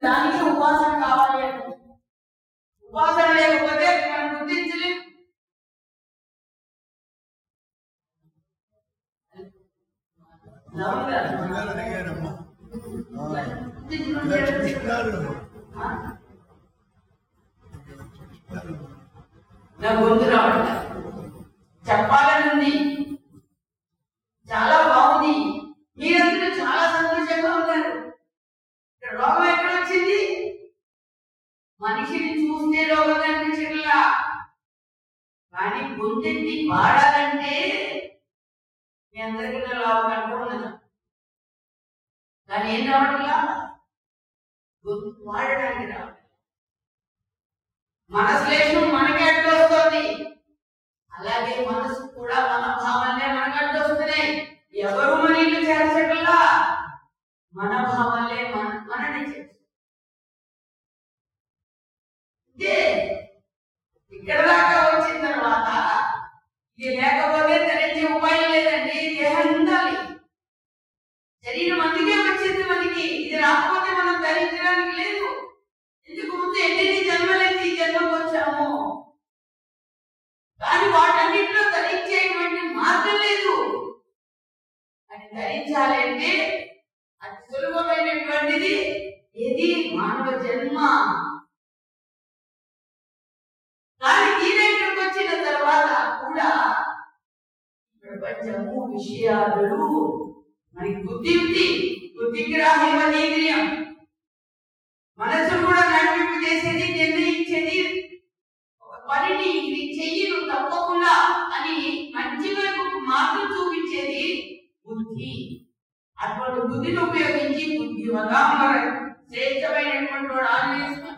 దానికి ఉపాసన కావాలి అంటే ఉపాసన లేకపోతే మనం గుర్తించలేం రాములు గారు, పిల్లలు అడిగారమ్మా ఆ, గుర్తించడం ఇలా లేదు. చూస్తున్నారు ఆ? చూస్తున్నారు. నా గొంతు రావట్లేదు చెప్పాలని ఉంది చాలా బాగుంది మీరందరూ చాలా సంతోషంగా ఉన్నారు ఇక్కడ రోగం ఎక్కడ వచ్చింది మనిషిని చూస్తే రోగం కనిపించట్లా కానీ గొంతెత్తి పాడాలంటే మీ అందరికీ నా లాభం కట్టుకున్నది కానీ ఏం రావట్లా గొంతు పాడడానికి రావట్లేదు మన శ్లేషం మనకే అడ్డు వస్తుంది అలాగే మనసు కూడా మన భావాలనే మనకు అడ్డు వస్తున్నాయి ఎవరు మన ఇల్లు చేర్చగలరా మన భావాలే మన మనని చేస్తారు ఇదే ఇక్కడ దాకా వచ్చిన తర్వాత ఇది లేకపోతే ధరించే ఉపాయం లేదండి దేహం ఉండాలి శరీరం అందుకే వచ్చింది మనకి ఇది రాకపోతే మనం ధరించడానికి లేదు ఎందుకు ముందు ఎన్ని జన్మలెత్తి ఈ జన్మకు వచ్చాము కానీ వాటన్నిటిలో ధరించేటువంటి మార్గం లేదు అని ధరించాలి అంటే అతి సులభమైనటువంటిది ఇది మానవ జన్మ కానీ దీనికి వచ్చిన తర్వాత కూడా ప్రపంచము విషయాలు మనకి బుద్ధి ఉంది బుద్ధిగ్రాహ్యం ఇంద్రియం మనసు కూడా నడిపింపు చేసేది నిర్ణయించేది ఒక పనిని ఇది చెయ్యి నువ్వు తప్పకుండా అని మంచి వైపు మార్గం చూపించేది బుద్ధి అటువంటి బుద్ధిని ఉపయోగించి బుద్ధివగా మరి శ్రేష్టమైనటువంటి వాడు ఆంజనేయ స్వామి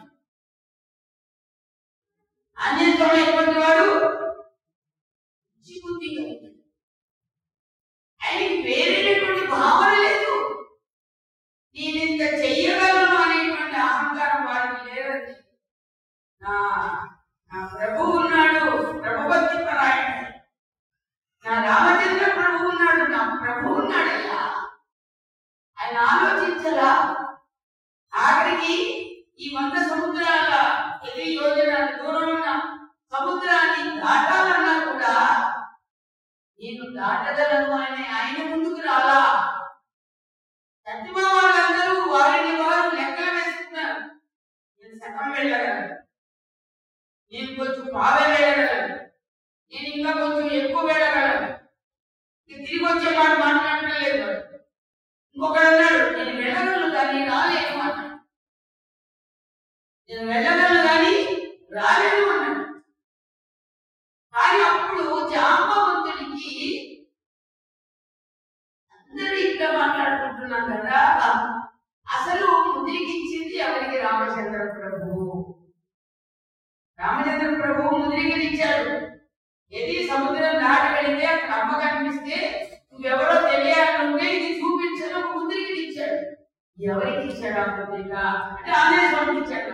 ఆంజనేయ స్వామి ఎటువంటి వాడు మంచి బుద్ధి కలిగిన ఆయనకి వేరైనటువంటి భావన లేదు నేను ఇంత చెయ్యగలను అనేటువంటి అహంకారం వారికి లేదండి నా నా ప్రభు ఉన్నాడు ప్రభుభక్తి పరాయణ నా రామచంద్ర ప్రభు ఉన్నాడు నా ప్రభు ఉన్నాడయ్యా ఆయన ఆలోచించలా ఆఖరికి ఈ వంద సముద్రాల ఎన్ని యోజనాల దూరం ఉన్న సముద్రాన్ని దాటాలన్నా కూడా నేను దాటగలను అని ఆయన ముందుకు రాలా సత్యమా వాళ్ళందరూ వారిని వారు లెక్కలు వేసుకున్నారు నేను సగం వెళ్ళగలను నేను కొంచెం బాగా వెళ్ళగలను నేను ఇంకా కొంచెం ఎక్కువ వెళ్ళగలను ఇక తిరిగి వచ్చే మాట మాట్లాడటం లేదు వాడు. ఇంకొకడు అన్నాడు నేను వెళ్ళగలను కానీ రాలేను అన్నాడు నేను వెళ్ళగలను కానీ రాలేను అన్నాడు కానీ అప్పుడు జాంబవంతుడికి అందరూ ఇక్కడ మాట్లాడుకుంటున్నాం కదా అసలు ముద్రికిచ్చింది ఎవరికి రామచంద్ర ప్రభువు రామచంద్ర ప్రభువు ముద్రికనిచ్చాడు ఏది సముద్రం దాటి వెళితే అక్కడ అమ్మ కనిపిస్తే నువ్వెవరో తెలియాలంటే ఇది చూపించడం ఒక ముద్రికనిచ్చాడు ఎవరికి ఇచ్చాడు ఆ ముద్రిక అంటే ఆంజనేయ స్వామికి ఇచ్చాడు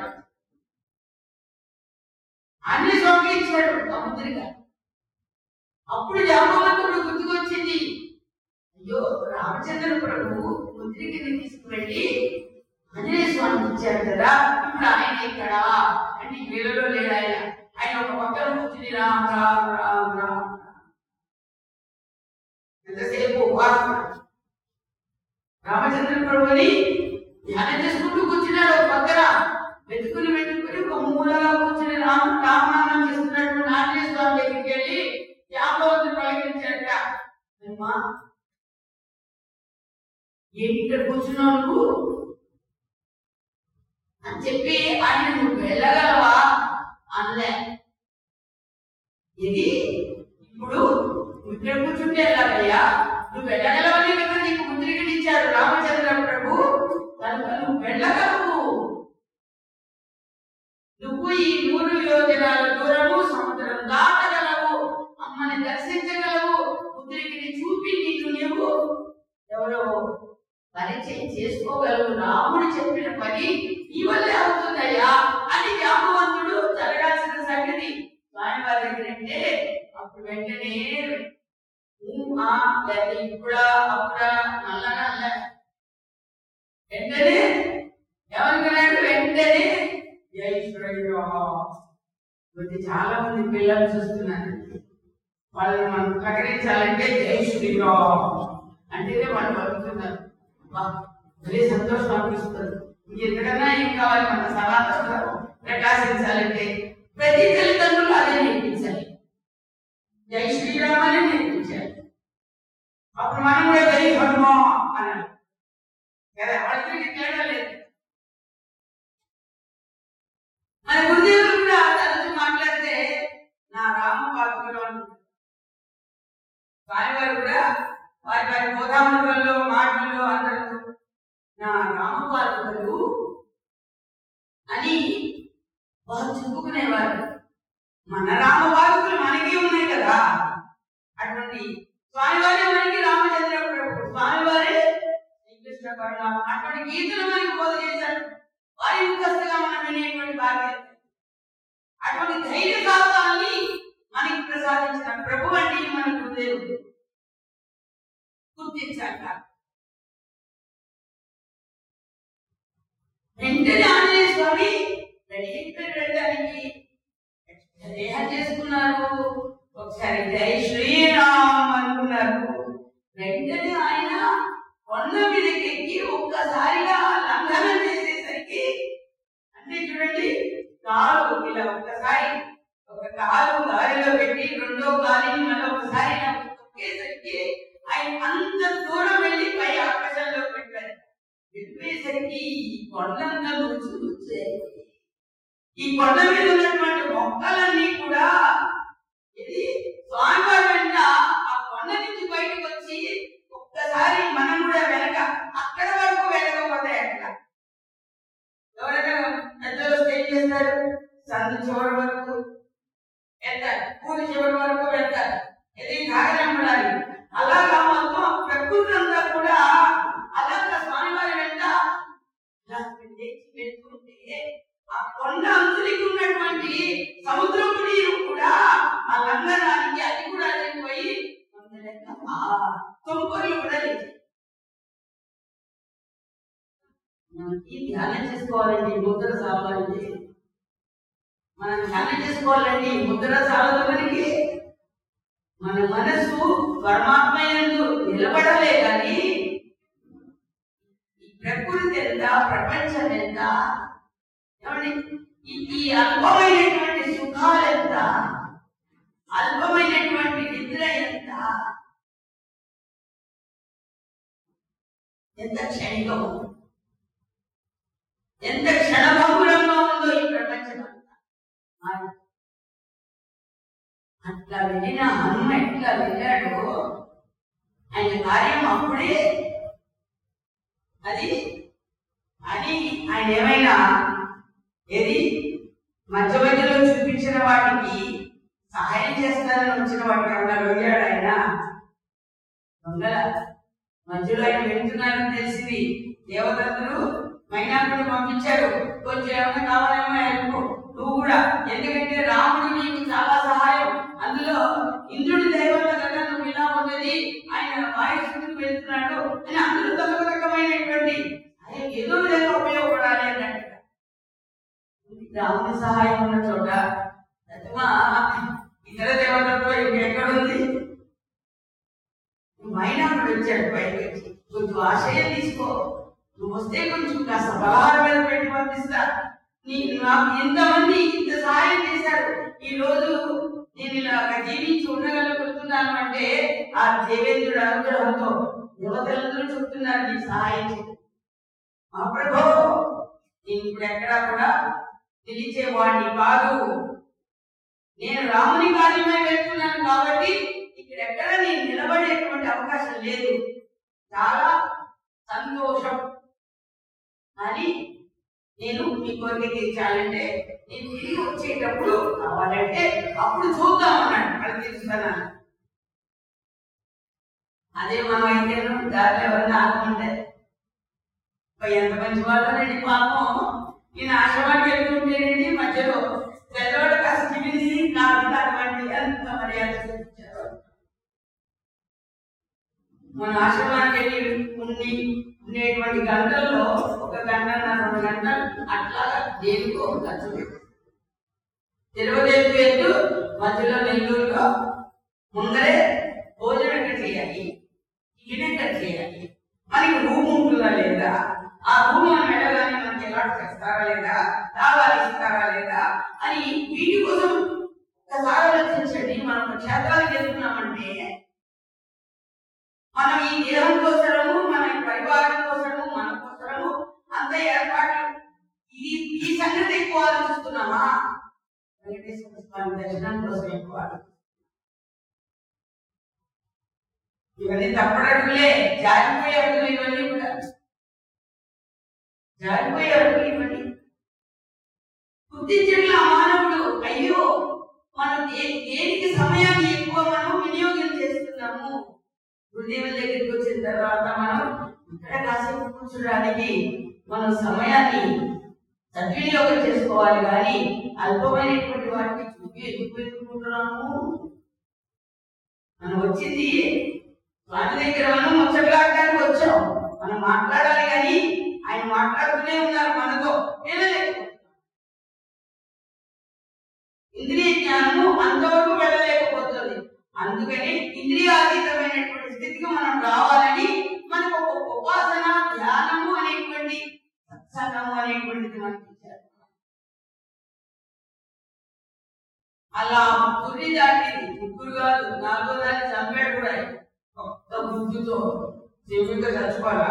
ఆంజనేయ స్వామికి ఇచ్చాడు ఆ ముద్రిక అప్పుడు జాంబవంతుడు గుర్తుకొచ్చింది అయ్యో రామచంద్ర ప్రభు ముద్రికని తీసుకువెళ్ళి ఆంజనేయ స్వామికి ఇచ్చారు కదా ఇప్పుడు ఆయన ఇక్కడ అంటే ఈ వీళ్ళలో లేడు ఆయన ఆయన ఒక పక్కన కూర్చుని రామ్ రామ్ రామ్ రామ్ ఎంతసేపు ఉపాసన రామచంద్ర ప్రభుని ధ్యానం చేసుకుంటూ కూర్చున్నాడు ఒక పక్కన వెతుకుని వెతుకుని ఒక మూలగా కూర్చుని రామ రామనామం చేస్తున్నటువంటి ఆంజనేయ స్వామి దగ్గరికి వెళ్ళి జాంబవంతుడు పలికించాడట అమ్మా ఏంటి ఇక్కడ కూర్చున్నావు నువ్వు అని చెప్పి ఆయన నువ్వు వెళ్ళగలవా అనలే ఇది ఇప్పుడు నువ్వు ఇక్కడ కూర్చుంటే ఎలాగయ్యా నువ్వు వెళ్ళగలవని కదా నీకు ముద్రికని ఇచ్చాడు రామచంద్ర ప్రభు కనుక నువ్వు వెళ్ళగలవు నువ్వు ఈ నూరు యోజనాల దూరము సముద్రం దాటగలవు అమ్మని దర్శించగలవు ముద్రికని చూపి నీకు నువ్వు ఎవరో పరిచయం చేసుకోగలవు రాముడు చెప్పిన పని నీ వల్లే అవుతుందయ్యా అని జాంబవంతుడు జరగాల్సిన సంగతి స్వామివారి దగ్గర అంటే అప్పుడు వెంటనే ఊ, ఆ, లేక ఇప్పుడా అప్పుడా నల్లగా అల్ల వెంటనే ఏమనుకున్నాడు జై శ్రీరామ్ ఇప్పుడు చాలా మంది పిల్లలు చూస్తున్నారు వాళ్ళని మనం ప్రకటించాలంటే జై శ్రీరామ్ అంటేనే వాళ్ళు పలుకుతున్నారు వా, భలే సంతోషం అనిపిస్తుంది ఇంకెంతకన్నా ఏం కావాలి మన సనాతన ప్రకాశించాలంటే ప్రతి తల్లిదండ్రులు అదే నేర్పించాలి జై శ్రీరామ్ అని నేర్పించాలి అప్పుడు మనం కూడా జై హనుమా అనాలి కదా వాళ్ళకి తేడా లేదు మన గురుదేవులు కూడా తనతో మాట్లాడితే నా రామ పాత్రలో వారి వారు కూడా వారి వారి బోధాములలో మాటల్లో అందరూ నా రామ పాత్రలు అని వారు చెప్పుకునేవారు మన రామ పాత్రలు మనకి ఉన్నాయి కదా అటువంటి స్వామివారే మనకి రామచంద్ర ప్రభు స్వామివారే శ్రీకృష్ణ పరమాత్మ అటువంటి గీతలు మనకి బోధ చేశారు వారి ముఖస్తుగా మనం వినేటువంటి బాధ్యత అటువంటి ధైర్య సాహసాన్ని మనకి ప్రసాదించిన ప్రభు అంటే మన గురుదేవుడు గుర్తించాక వెంటనే ఆంజనేయ స్వామి రెడీ అయిపోయి వెళ్ళడానికి దేహం చేసుకున్నారు ఒకసారి జై శ్రీరామ్ అనుకున్నారు వెంటనే ఆయన కొండ మీదకి ఎక్కి ఒక్కసారిగా లంఘనం చేసేసరికి అంటే చూడండి కాలు ఇలా ఒక్కసారి ఒక కాలు గాలిలో పెట్టి రెండో కాలిని మళ్ళీ ఒకసారి ఇలా తొక్కేసరికి ఆయన అంత దూరం వెళ్ళి పై ఆకాశంలో పెట్టారు వెళ్ళిపోయేసరికి ఈ కొండంతా రుచి వచ్చాయి ఈ కొండ మీద ఉన్నటువంటి మొక్కలన్నీ కూడా ఇది స్వామివారి వెంట ఆ కొండ నుంచి బయటకు వచ్చి ఒక్కసారి మనం కూడా వెనక అక్కడ వరకు వెళ్ళకపోతే ఎట్లా ఎవరైనా పెద్దలు స్టే చేస్తారు సందు చివరి వరకు వెళ్తారు పూరి చివరి వరకు వెళ్తారు ఇది కాగనమ్మడాలి అలాగా మొత్తం ఆ ప్రకృతి అంతా కూడా అలాగా స్వామివారి వెంట ఇలా లేచి వెళ్తుంటే ఆ కొండ అంచులకి ఉన్నటువంటి సముద్రపు నీరు కూడా ఆ లంఘనానికి అది కూడా లేకపోయి కొంత లెక్క ఆ తుంపర్లు కూడా లేదు మనకి ధ్యానం చేసుకోవాలండి ముద్ర చాలండి మనం ధ్యానం చేసుకోవాలండి ముద్ర చాలదు మనకి మన మనసు పరమాత్మ యందు నిలబడలే కానీ ఈ ప్రకృతి ఎంత ప్రపంచం ఎంత ఏమండి ఈ- ఈ అల్పమైనటువంటి సుఖాలు ఎంత అల్పమైనటువంటి నిద్ర ఎంత ఎంత క్షణికము ఎంత క్షణభంగురంగా ఉందో ఈ ప్రపంచం అంతా మాయ. అట్లా వెళ్ళిన హనుమ ఎట్లా వెళ్ళాడో ఆయన కార్యం అప్పుడే అది అని ఆయన ఏమైనా ఏది మధ్య మధ్యలో చూపించిన వాటికి సహాయం చేస్తానని వచ్చిన వాటికి ఏమన్నా వెళ్ళాడు ఆయన దొంగల మధ్యలో ఆయన వెళ్తున్నారని తెలిసింది దేవదత్తులు మైనాకుని పంపించారు కొంచెం ఏమైనా కావాలేమో హెల్ప్ నువ్వు కూడా ఎందుకంటే రాముడు నీకు చాలా సహాయం అందులో ఇంద్రుడి దైవంలో కదా నువ్వు ఇలా ఉన్నది ఆయన వాయుసుడికి వెళ్తున్నాడు అని అందరూ తమకు రకమైనటువంటి ఆయన ఏదో విధంగా ఉపయోగపడాలి అన్నట్టుగా రాముని సహాయం ఉన్న చోట ప్రతిమ ఇతర దేవతలతో ఇంకెక్కడుంది మైనాకుడు వచ్చాడు పైకి వచ్చి కొంచెం ఆశయం తీసుకో నువ్వు వస్తే కొంచెం కాస్త పలహారం మీద పెట్టి పంపిస్తా నీ నాకు ఇంతమంది ఇంత సహాయం చేశారు ఈ రోజు నేను ఇలాగ జీవించి ఉండగలుగుతున్నాను అంటే ఆ దేవేంద్రుడు అనుగ్రహంతో దేవతలందరూ చెప్తున్నారు నీ సహాయం చేయి. మా ప్రభు నేను ఇప్పుడు ఎక్కడా కూడా నిలిచేవాడిని కాదు నేను రాముని కార్యమై వెళ్తున్నాను కాబట్టి ఇక్కడ ఎక్కడ నేను నిలబడేటువంటి అవకాశం లేదు చాలా సంతోషం అని నేను మీ కోరిక తీర్చాలంటే నేను తిరిగి వచ్చేటప్పుడు కావాలంటే అప్పుడు చూద్దాం అన్నాడు అది తీరుస్తాను అదే మనం అయితే దారిలో ఎవరన్నా ఆగమంటే అబ్బా, ఎంత మంచి వాళ్ళనండి పాపం నేను ఆశ్రమానికి వెళ్తుంటేనండి మధ్యలో పెద్దవాడు కాస్త తిరిగి నాకు తగ్గండి అంత మర్యాద చూపించారు మన ఆశ్రమానికి వెళ్ళి ఉండి ఉండేటువంటి గంటల్లో ఒక గంట రెండు గంటలు అట్లా అట్లాగా దేనికో ఖర్చు పెట్టు తిరుపతి ఎత్తు మధ్యలో నెల్లూరులో ముందరే భోజనం ఎక్కడ చేయాలి టికెట్ ఎక్కడ చేయాలి మనకి రూమ్ ఉంటుందా లేదా ఆ రూమ్ మనం వెళ్ళగానే మనకి ఎలా చేస్తారా లేదా లాభాలు ఇస్తారా లేదా అని వీటి కోసం ఒకసారి ఆలోచించండి మనం ఒక క్షేత్రానికి వెళ్తున్నామంటే మనం ఈ దేహం కోసము మన పరివారం కోసము మన కోసము అంత ఏర్పాట్లు ఇది ఈ సంగతి ఎక్కువ ఆలోచిస్తున్నామా వెంకటేశ్వర స్వామి దర్శనం కోసం ఎక్కువ ఆలోచిస్తున్నామా? ఇవన్నీ తప్పడడుగులే జారిపోయే అడుగులు ఇవన్నీ కూడా జారిపోయే అడుగులు ఇవన్నీ గుర్తించడంలో మానవుడు అయ్యో మనం దే- దేనికి సమయాన్ని ఎక్కువ మనం వినియోగం చేస్తున్నాము గురుదేవుల దగ్గరికి వచ్చిన తర్వాత మనం ఇక్కడ కాసేపు కూర్చోడానికి మనం సమయాన్ని సద్వినియోగం చేసుకోవాలి కానీ అల్పమైనటువంటి వాటికి చూపి ఎందుకు ఎదుర్కొంటున్నాము మనం వచ్చింది స్వామి దగ్గర మనం ముచ్చట్లాడడానికి వచ్చాం మనం మాట్లాడాలి కానీ ఆయన మాట్లాడుతూనే ఉన్నారు మనతో వినలేకపోతున్నాం ఇంద్రియ జ్ఞానము అంతవరకు వెళ్ళలేకపోతుంది అందుకని ఇంద్రియాతీతమైనటువంటి స్థితికి మనం రావాలని మనకు ఒక ఉపాసన ధ్యానము అనేటువంటి సత్సంగము అనేటువంటిది మనకి ఇచ్చారు అలా పురి దాటింది ముగ్గురు కాదు నాలుగో దాన్ని చంపాడు కూడా ఆయన. ఒక్క బుద్ధితో సింహిక చచ్చిపోలా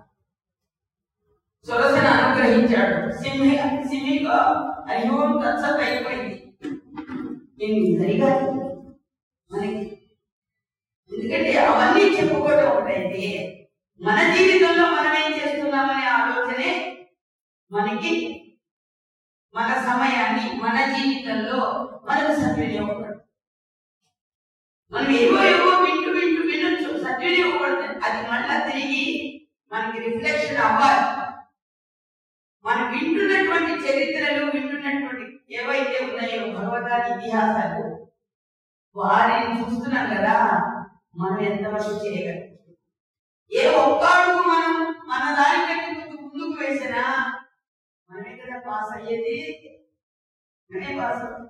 సురసన అనుగ్రహించాడు సింహి సింహిక అయ్యో తత్సత్ అయిపోయింది నేను జరిగాయి మనకి ఎందుకంటే అవన్నీ చెప్పుకోవడం ఒకటైతే మన జీవితంలో మనం ఏం చేస్తున్నామనే ఆలోచనే మనకి మన సమయాన్ని మన జీవితంలో మనకు సద్వినియోగపడు మనం ఏవో ఏవో వింటూ వింటూ వినొచ్చు సద్వినియోగపడుతుంది అది మళ్ళా తిరిగి మనకి రిఫ్లెక్షన్ అవ్వాలి మనం వింటున్నటువంటి చరిత్రలు వింటున్నటువంటి ఏవైతే ఉన్నాయో భగవతాది ఇతిహాసాలు వారిని చూస్తున్నాం కదా మనం ఎంతవరకు చేయగలం ఏ ఒక్క అడుగు మనం మన దాని కంటే కొంచెం ముందుకు వేసినా మనమే కదా పాస్ అయ్యేది మనమే పాస్ అవుతాం.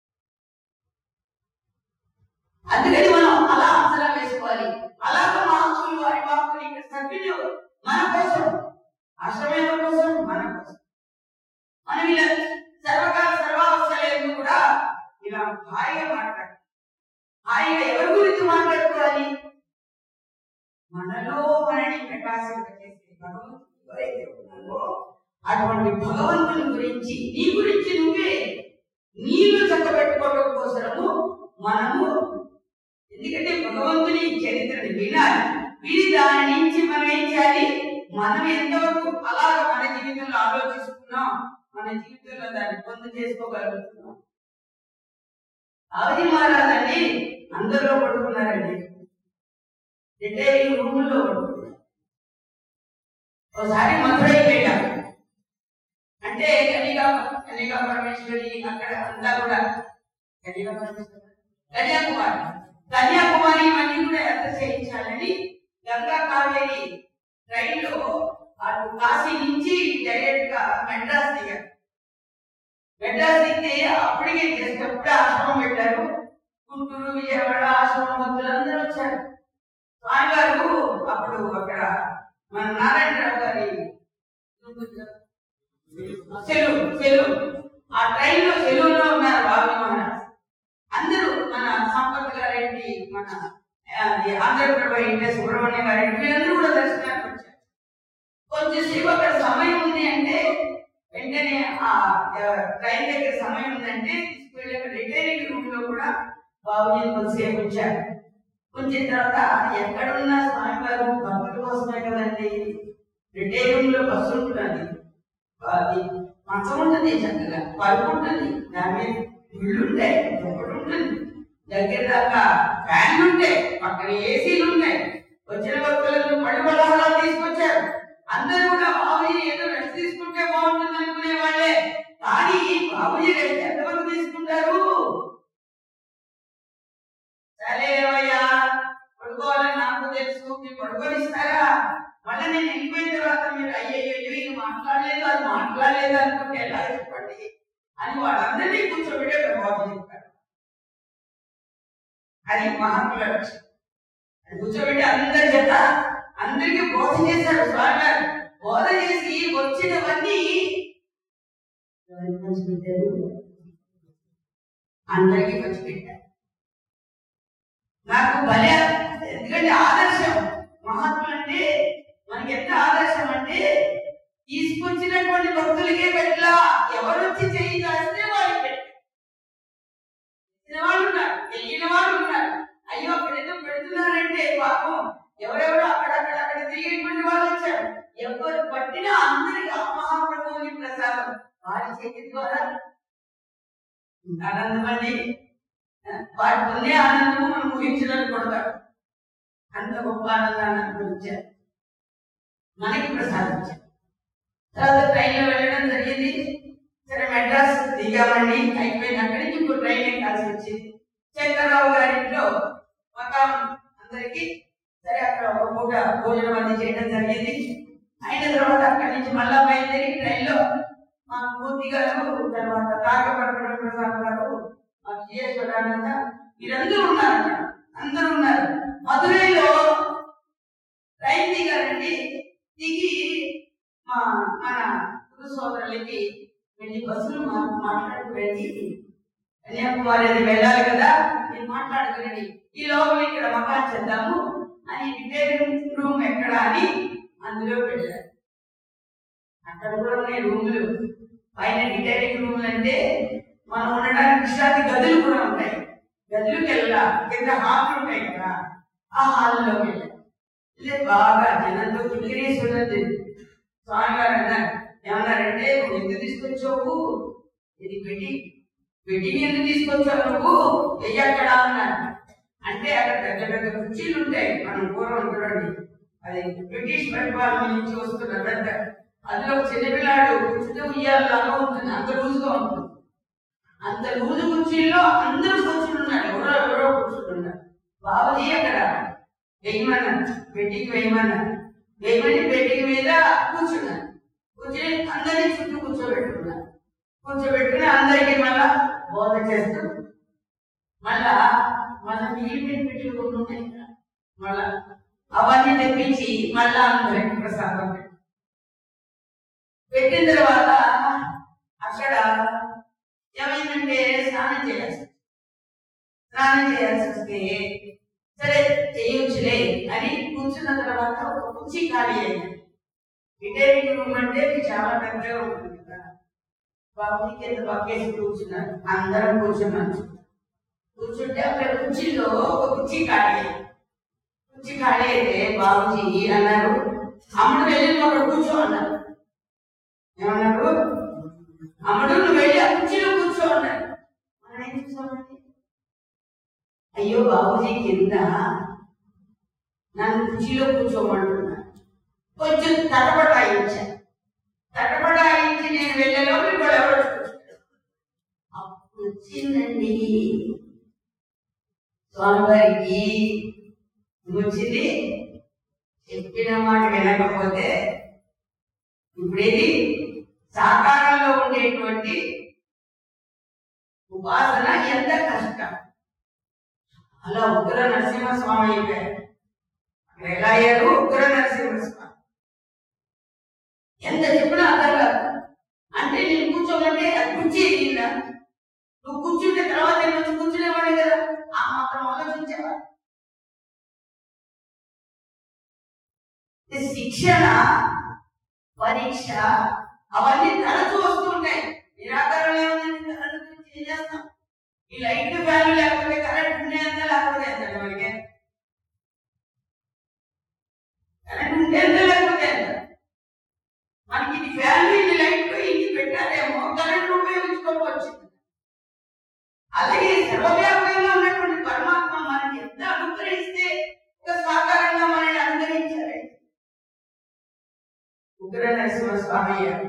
అందుకని మనం అలా అంచనా వేసుకోవాలి అలాగ మహాత్ములు వారి వాక్కుని ఇక్కడ సద్వినియోగం మన కోసం ఆశ్రమం కోసం మన కోసం మనం ఇలా సర్వకాల సర్వావస్థలందు కూడా ఇలా హాయిగా మాట్లాడు హాయిగా ఎవరి గురించి మాట్లాడుకోవాలి మనలో మనని ప్రకాశింపజేసే భగవంతుడు ఎవరైతే ఉన్నారో అటువంటి భగవంతుని గురించి నీ గురించి నువ్వే నీళ్లు చక్కబెట్టుకోవడం కోసము మనము ఎందుకంటే భగవంతుని చరిత్రని వినాలి విని దాని నుంచి మనం ఏం చేయాలి మనం ఎంతవరకు అలాగ మన జీవితంలో ఆలోచిస్తున్నాం మన జీవితంలో దాన్ని పొందు చేసుకోగలుగుతున్నాం అవధి మహారాజండి అందరిలో పడుకున్నారండి రిటైరింగ్ రూమ్ లో పడుకున్నారు ఒకసారి మధురై వెళ్ళాం అంటే కనిగా కనిగా పరమేశ్వరి అక్కడ అంతా కూడా కనిగా పరమేశ్వరి కన్యాకుమారి కన్యాకుమారి ఇవన్నీ కూడా ఎంత చేయించాలని గంగా కావేరి రైల్లో అటు కాశీ నుంచి డైరెక్ట్ గా మెడ్రాస్ దిగారు మెడ్రాస్ దిగితే అప్పటికే జస్ట్ అప్పుడే ఆశ్రమం పెట్టారు గుంటూరు విజయవాడ ఆశ్రమం భక్తులందరూ వచ్చారు స్వామివారు అప్పుడు అక్కడ మన నారాయణరావు గారి సెలవు సెలవు ఆ ట్రైన్ లో సెలవులో ఉన్నారు బాబు మహారాజ్ అందరూ మన సంపత్ గారేంటి మన ఆ, అది ఆంధ్రప్రభ ఇండియా సుబ్రహ్మణ్యం గారేంటి వీళ్ళందరూ కూడా దర్శనానికి వచ్చారు కొంచెంసేపు అక్కడ సమయం ఉంది అంటే వెంటనే ఆ ఆ, ట్రైన్ దగ్గర సమయం ఉందంటే తీసుకువెళ్ళి అక్కడ రిటైరింగ్ రూమ్ లో కూడా బాబుజీ కొంతసేపు ఉంచారు ఉంచిన తర్వాత ఎక్కడున్నా స్వామివారు భక్తుల కోసమే కదండి రిటైరింగ్ రూమ్ లో బస్సు ఉంటుంది అది మంచం ఉంటుంది చక్కగా పరుపు ఉంటుంది దాని మీద ఇళ్ళు ఉంటాయి ఒకటి ఉంటుంది దగ్గర దాకా ఫ్యాన్లు ఉంటాయి పక్కన ఏసీలు ఉన్నాయి వచ్చిన భక్తులకు పళ్ళు పలహారాలు తీసుకొచ్చారు అందరూ కూడా బాబుజీ ఏదో రెస్ట్ తీసుకుంటే బాగుంటుంది అనుకునే వాళ్ళే కానీ బాబుజీ రెస్ట్ ఎంతవరకు తీసుకుంటారు సరేవయ్యా పడుకోవాలని నాకు తెలుసు మీరు పడుకోనిస్తారా మళ్ళీ నేను వెళ్ళిపోయిన తర్వాత మీరు అయ్యయ్యో ఇది మాట్లాడలేదు అది మాట్లాడలేదు అనుకుంటే ఎలా చెప్పండి అని వాళ్ళందరినీ కూర్చోబెట్టే ప్రభావం చెప్పారు అది మహాత్ముల లక్ష్యం అది కూర్చోబెట్టి అందరి చేత అందరికీ బోధ చేశారు స్వామి గారు బోధ చేసి వచ్చినవన్నీ ఎవరికి పంచిపెట్టారు అందరికీ పంచిపెట్టారు నాకు భలే ఎందుకంటే ఆదర్శం మహాత్ములు అంటే మనకి ఎంత ఆదర్శం అంటే తీసుకొచ్చినటువంటి భక్తులకే పెట్టలా ఎవరు వచ్చి చేయి కాస్తే వాళ్ళకి పెట్టారు తెలిసిన వాళ్ళు ఉన్నారు తెలియని వాళ్ళు ఉన్నారు అయ్యో అక్కడేదో పెడుతున్నారంటే పాపం ఎవరెవరు అక్కడక్కడ అక్కడ తిరిగేటువంటి వాళ్ళు వచ్చారు ఎవరు పట్టినా అందరికి ఆ మహాప్రభువుని ప్రసాదం వారి చేతి ద్వారా ఆనందం అండి వాటి పొందే ఆనందము మనం ఊహించడానికి కొడతారు అంత గొప్ప ఆనందాన్ని అనుభవించారు మనకి ప్రసాదించారు తర్వాత ట్రైన్లో వెళ్ళడం జరిగింది సరే మెడ్రాస్ దిగామండి అయిపోయింది అక్కడి నుంచి ఇంకో ట్రైన్ ఎక్కాల్సి వచ్చింది శంకర్రావు గారి ఇంట్లో మకాం అందరికి సరే అక్కడ ఒక పూట భోజనం అది చేయడం జరిగింది అయిన తర్వాత అక్కడి నుంచి మళ్ళా బయలుదేరి ట్రైన్లో మా మూర్తి గారు తర్వాత తాకపడడం ప్రసాద్ గారు మా విజయేశ్వరానంద వీరందరూ ఉన్నారు అక్కడ అందరూ ఉన్నారు మధురైలో ట్రైన్ దిగారండి దిగి మా మన గురు సోదరులకి వెళ్ళి బస్సులు మా- మాట్లాడుకురండి కన్యాకుమారి అది వెళ్ళాలి కదా మీరు మాట్లాడుకురండి ఈ లోపల ఇక్కడ మకాన్ చేద్దాము అని రిటైరింగ్ రూమ్ ఎక్కడ అని అందులో వెళ్ళారు అక్కడ కూడా ఉన్నాయి రూములు పైన రిటైరింగ్ రూములు అంటే మనం ఉండడానికి విశ్రాంతి గదులు కూడా ఉంటాయి గదులకు వెళ్ళా కింద హాల్ ఉంటాయి కదా ఆ హాల్లో వెళ్ళాం ఇది బాగా జనంతో కిక్కిరేసి ఉన్నది స్వామి గారు అన్నారు ఏమన్నారంటే నువ్వు ఎందుకు తీసుకొచ్చావు ఇది పెట్టి పెట్టిని ఎందుకు తీసుకొచ్చావు నువ్వు వెయ్యి అక్కడ అన్నారు అంటే అక్కడ పెద్ద పెద్ద కుర్చీలు ఉంటాయి మనం పూర్వం చూడండి అది బ్రిటిష్ పరిపాలన నుంచి వస్తున్న పెద్ద అందులో ఒక చిన్నపిల్లాడు కూర్చుంటే ఉయ్యాలలాగా ఉంటుంది అంత లూజుగా ఉంటుంది అంత లూజు కుర్చీల్లో అందరూ కూర్చుని ఉన్నారు ఎవరో ఎవరో కూర్చుంటున్నారు బాబుజీ అక్కడ వేయమన్నారు పెట్టికి వేయమన్నారు వేయమని పెట్టికి మీద కూర్చున్నారు కూర్చొని అందరినీ చుట్టూ కూర్చోబెట్టుకున్నారు కూర్చోబెట్టుకుని అందరికీ మళ్ళా బోధ చేస్తూ మళ్ళా మన మిగిలిపోయిన పెట్టిలు కొన్ని ఉన్నాయి కదా, మళ్ళా అవన్నీ తెప్పించి మళ్ళా అందరికి ప్రసాదం పెట్టారు. పెట్టిన తర్వాత అక్కడ ఏమైందంటే స్నానం చేయాల్సి వచ్చింది. స్నానం చేయాల్సి వస్తే సరే చేయొచ్చులే అని కూర్చున్న తర్వాత ఒక కుర్చీ ఖాళీ అయింది రిటైరింగ్ రూమ్ అంటే ఇది చాలా పెద్దగా ఉంటుంది కదా బాబుని కింద పక్కేసి కూర్చున్నారు అందరం కూర్చున్నాం కూర్చుంటే అక్కడ కుర్చీలో ఒక కుర్చీ ఖాళీ అయింది కుర్చీ ఖాళీ అయితే బాబుజీ అన్నారు అమ్ముడు వెళ్ళి నువ్వు అక్కడ కూర్చో అన్నారు ఏమన్నారు అమ్ముడు నువ్వు వెళ్ళి ఆ కుర్చీలో కూర్చో అన్నారు మనం ఏం చూసామండి అయ్యో బాబుజీ కింద నన్ను కుర్చీలో కూర్చోమంటున్నా కొంచెం తటపటాయించా తటపటాయించి నేను వెళ్ళేలోపు ఇప్పుడు ఎవరు వచ్చారు? అప్పుడు వచ్చిందండి స్వామివారికి వచ్చింది చెప్పిన మాట వినకపోతే ఇప్పుడేది సాకారంలో ఉండేటువంటి ఉపాసన ఎంత కష్టం అలా ఉగ్ర నరసింహస్వామి అయిపోయారు అక్కడ ఎలా అయ్యారు ఉగ్ర నరసింహస్వామి ఎంత చెప్పినా అర్థం కాదు అంటే నేను కూర్చోమంటే అది కుర్చీ ఎక్కిందా నువ్వు కూర్చుంటే తర్వాత నేను వచ్చి కూర్చునేవాడే కదా ఆ మాత్రం ఆలోచించేవా ఈ శిక్షణ పరీక్ష అవన్నీ తరచూ వస్తుంటాయి నిరాకరణ ఏముందండి కరెంట్ గురించి ఏం చేస్తాం ఈ లైట్ ఫ్యాన్ లేకపోతే కరెంట్ ఉంటే ఎంత లేకపోతే ఎంత మనకి కరెంట్ ఉంటే ఎంత లేకపోతే ఎంత మనకి ఇది ఫ్యాన్ ఇది లైట్ ఇది పెట్టారేమో కరెంట్ ఉపయోగించుకోవచ్చు అలాగే సర్వవ్యాపకంగా ఉన్నటువంటి పరమాత్మ మనకి ఎంత అనుగ్రహిస్తే ఒక సాకారంగా మనల్ని అనుగ్రహించారండి ఉగ్ర నరసింహస్వామి అయ్యారు.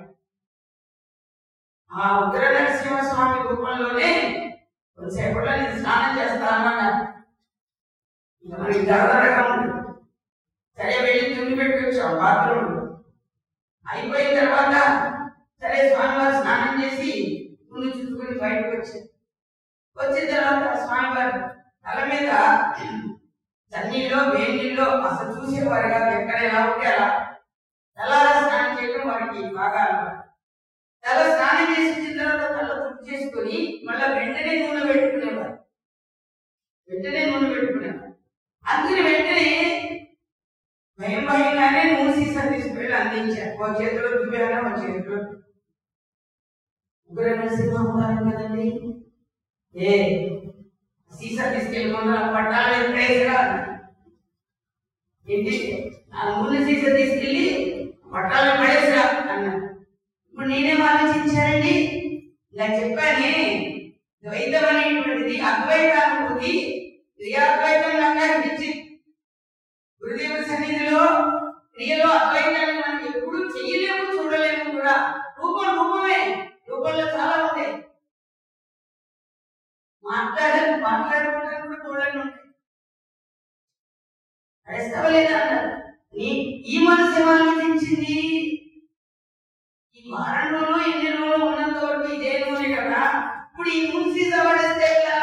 ఆ ఉగ్ర నరసింహస్వామి రూపంలోనే కొద్దిసేపట్లో నేను స్నానం చేస్తాను అన్నారు ఇంకా మనకి దరదరగా ఉంటుంది సరే వెళ్ళి తుని పెట్టి వచ్చాం బాత్రూమ్ అయిపోయిన తర్వాత సరే స్వామివారు స్నానం చేసి ముందు చుట్టుకుని బయటకు వచ్చారు వచ్చిన తర్వాత స్వామివారు తల మీద చన్నీలో వేడిలో అసలు చూసేవారు కాదు ఎక్కడ ఎలా ఉంటే అలా తలారా స్నానం చేయడం వారికి బాగా అలవాటు తల స్నానం చేసి వచ్చిన తర్వాత తల తుప్పు చేసుకొని మళ్ళీ వెంటనే నూనె పెట్టుకునేవారు వెంటనే నూనె పెట్టుకునేవారు అందుకని వెంటనే భయం భయంగానే నూనె సీసా తీసుకువెళ్ళి అందించారు ఓ చేతిలో దువ్వాను ఓ చేతిలో ఉగ్ర నరసింహం కదండి ఏ సీసా తీసుకెళ్ళకుండా పట్టాలు ఎప్పుడేసరా ఏంటి ఆ నూనె సీసా తీసుకెళ్ళి పట్టాలు పడేసరా అన్నారు ఇప్పుడు నేనేం ఆలోచించానండి ఇలా చెప్పానే ద్వైతం అనేటువంటిది అద్వైతానుభూతి క్రియాద్వైతం లాగా అనిపించింది గురుదేవుడి సన్నిధిలో క్రియలో అద్వైతాన్ని మనం ఎప్పుడు చెయ్యలేము చూడలేము కూడా రూపం రూపమే రూపంలో చాలా ఉంటాయి మాట్లాడాలి మాట్లాడుకోవడానికి కూడా చూడండి ఉంటాయి అడేస్తావా లేదా అన్నారు నీ ఈ మనసు ఏమనిపించింది ఈ వారం రోజులు ఎన్ని రోజులు ఉన్నంత వరకు ఇదే నూనె కదా ఇప్పుడు ఈ నూనె సీసా పడేస్తే ఎలా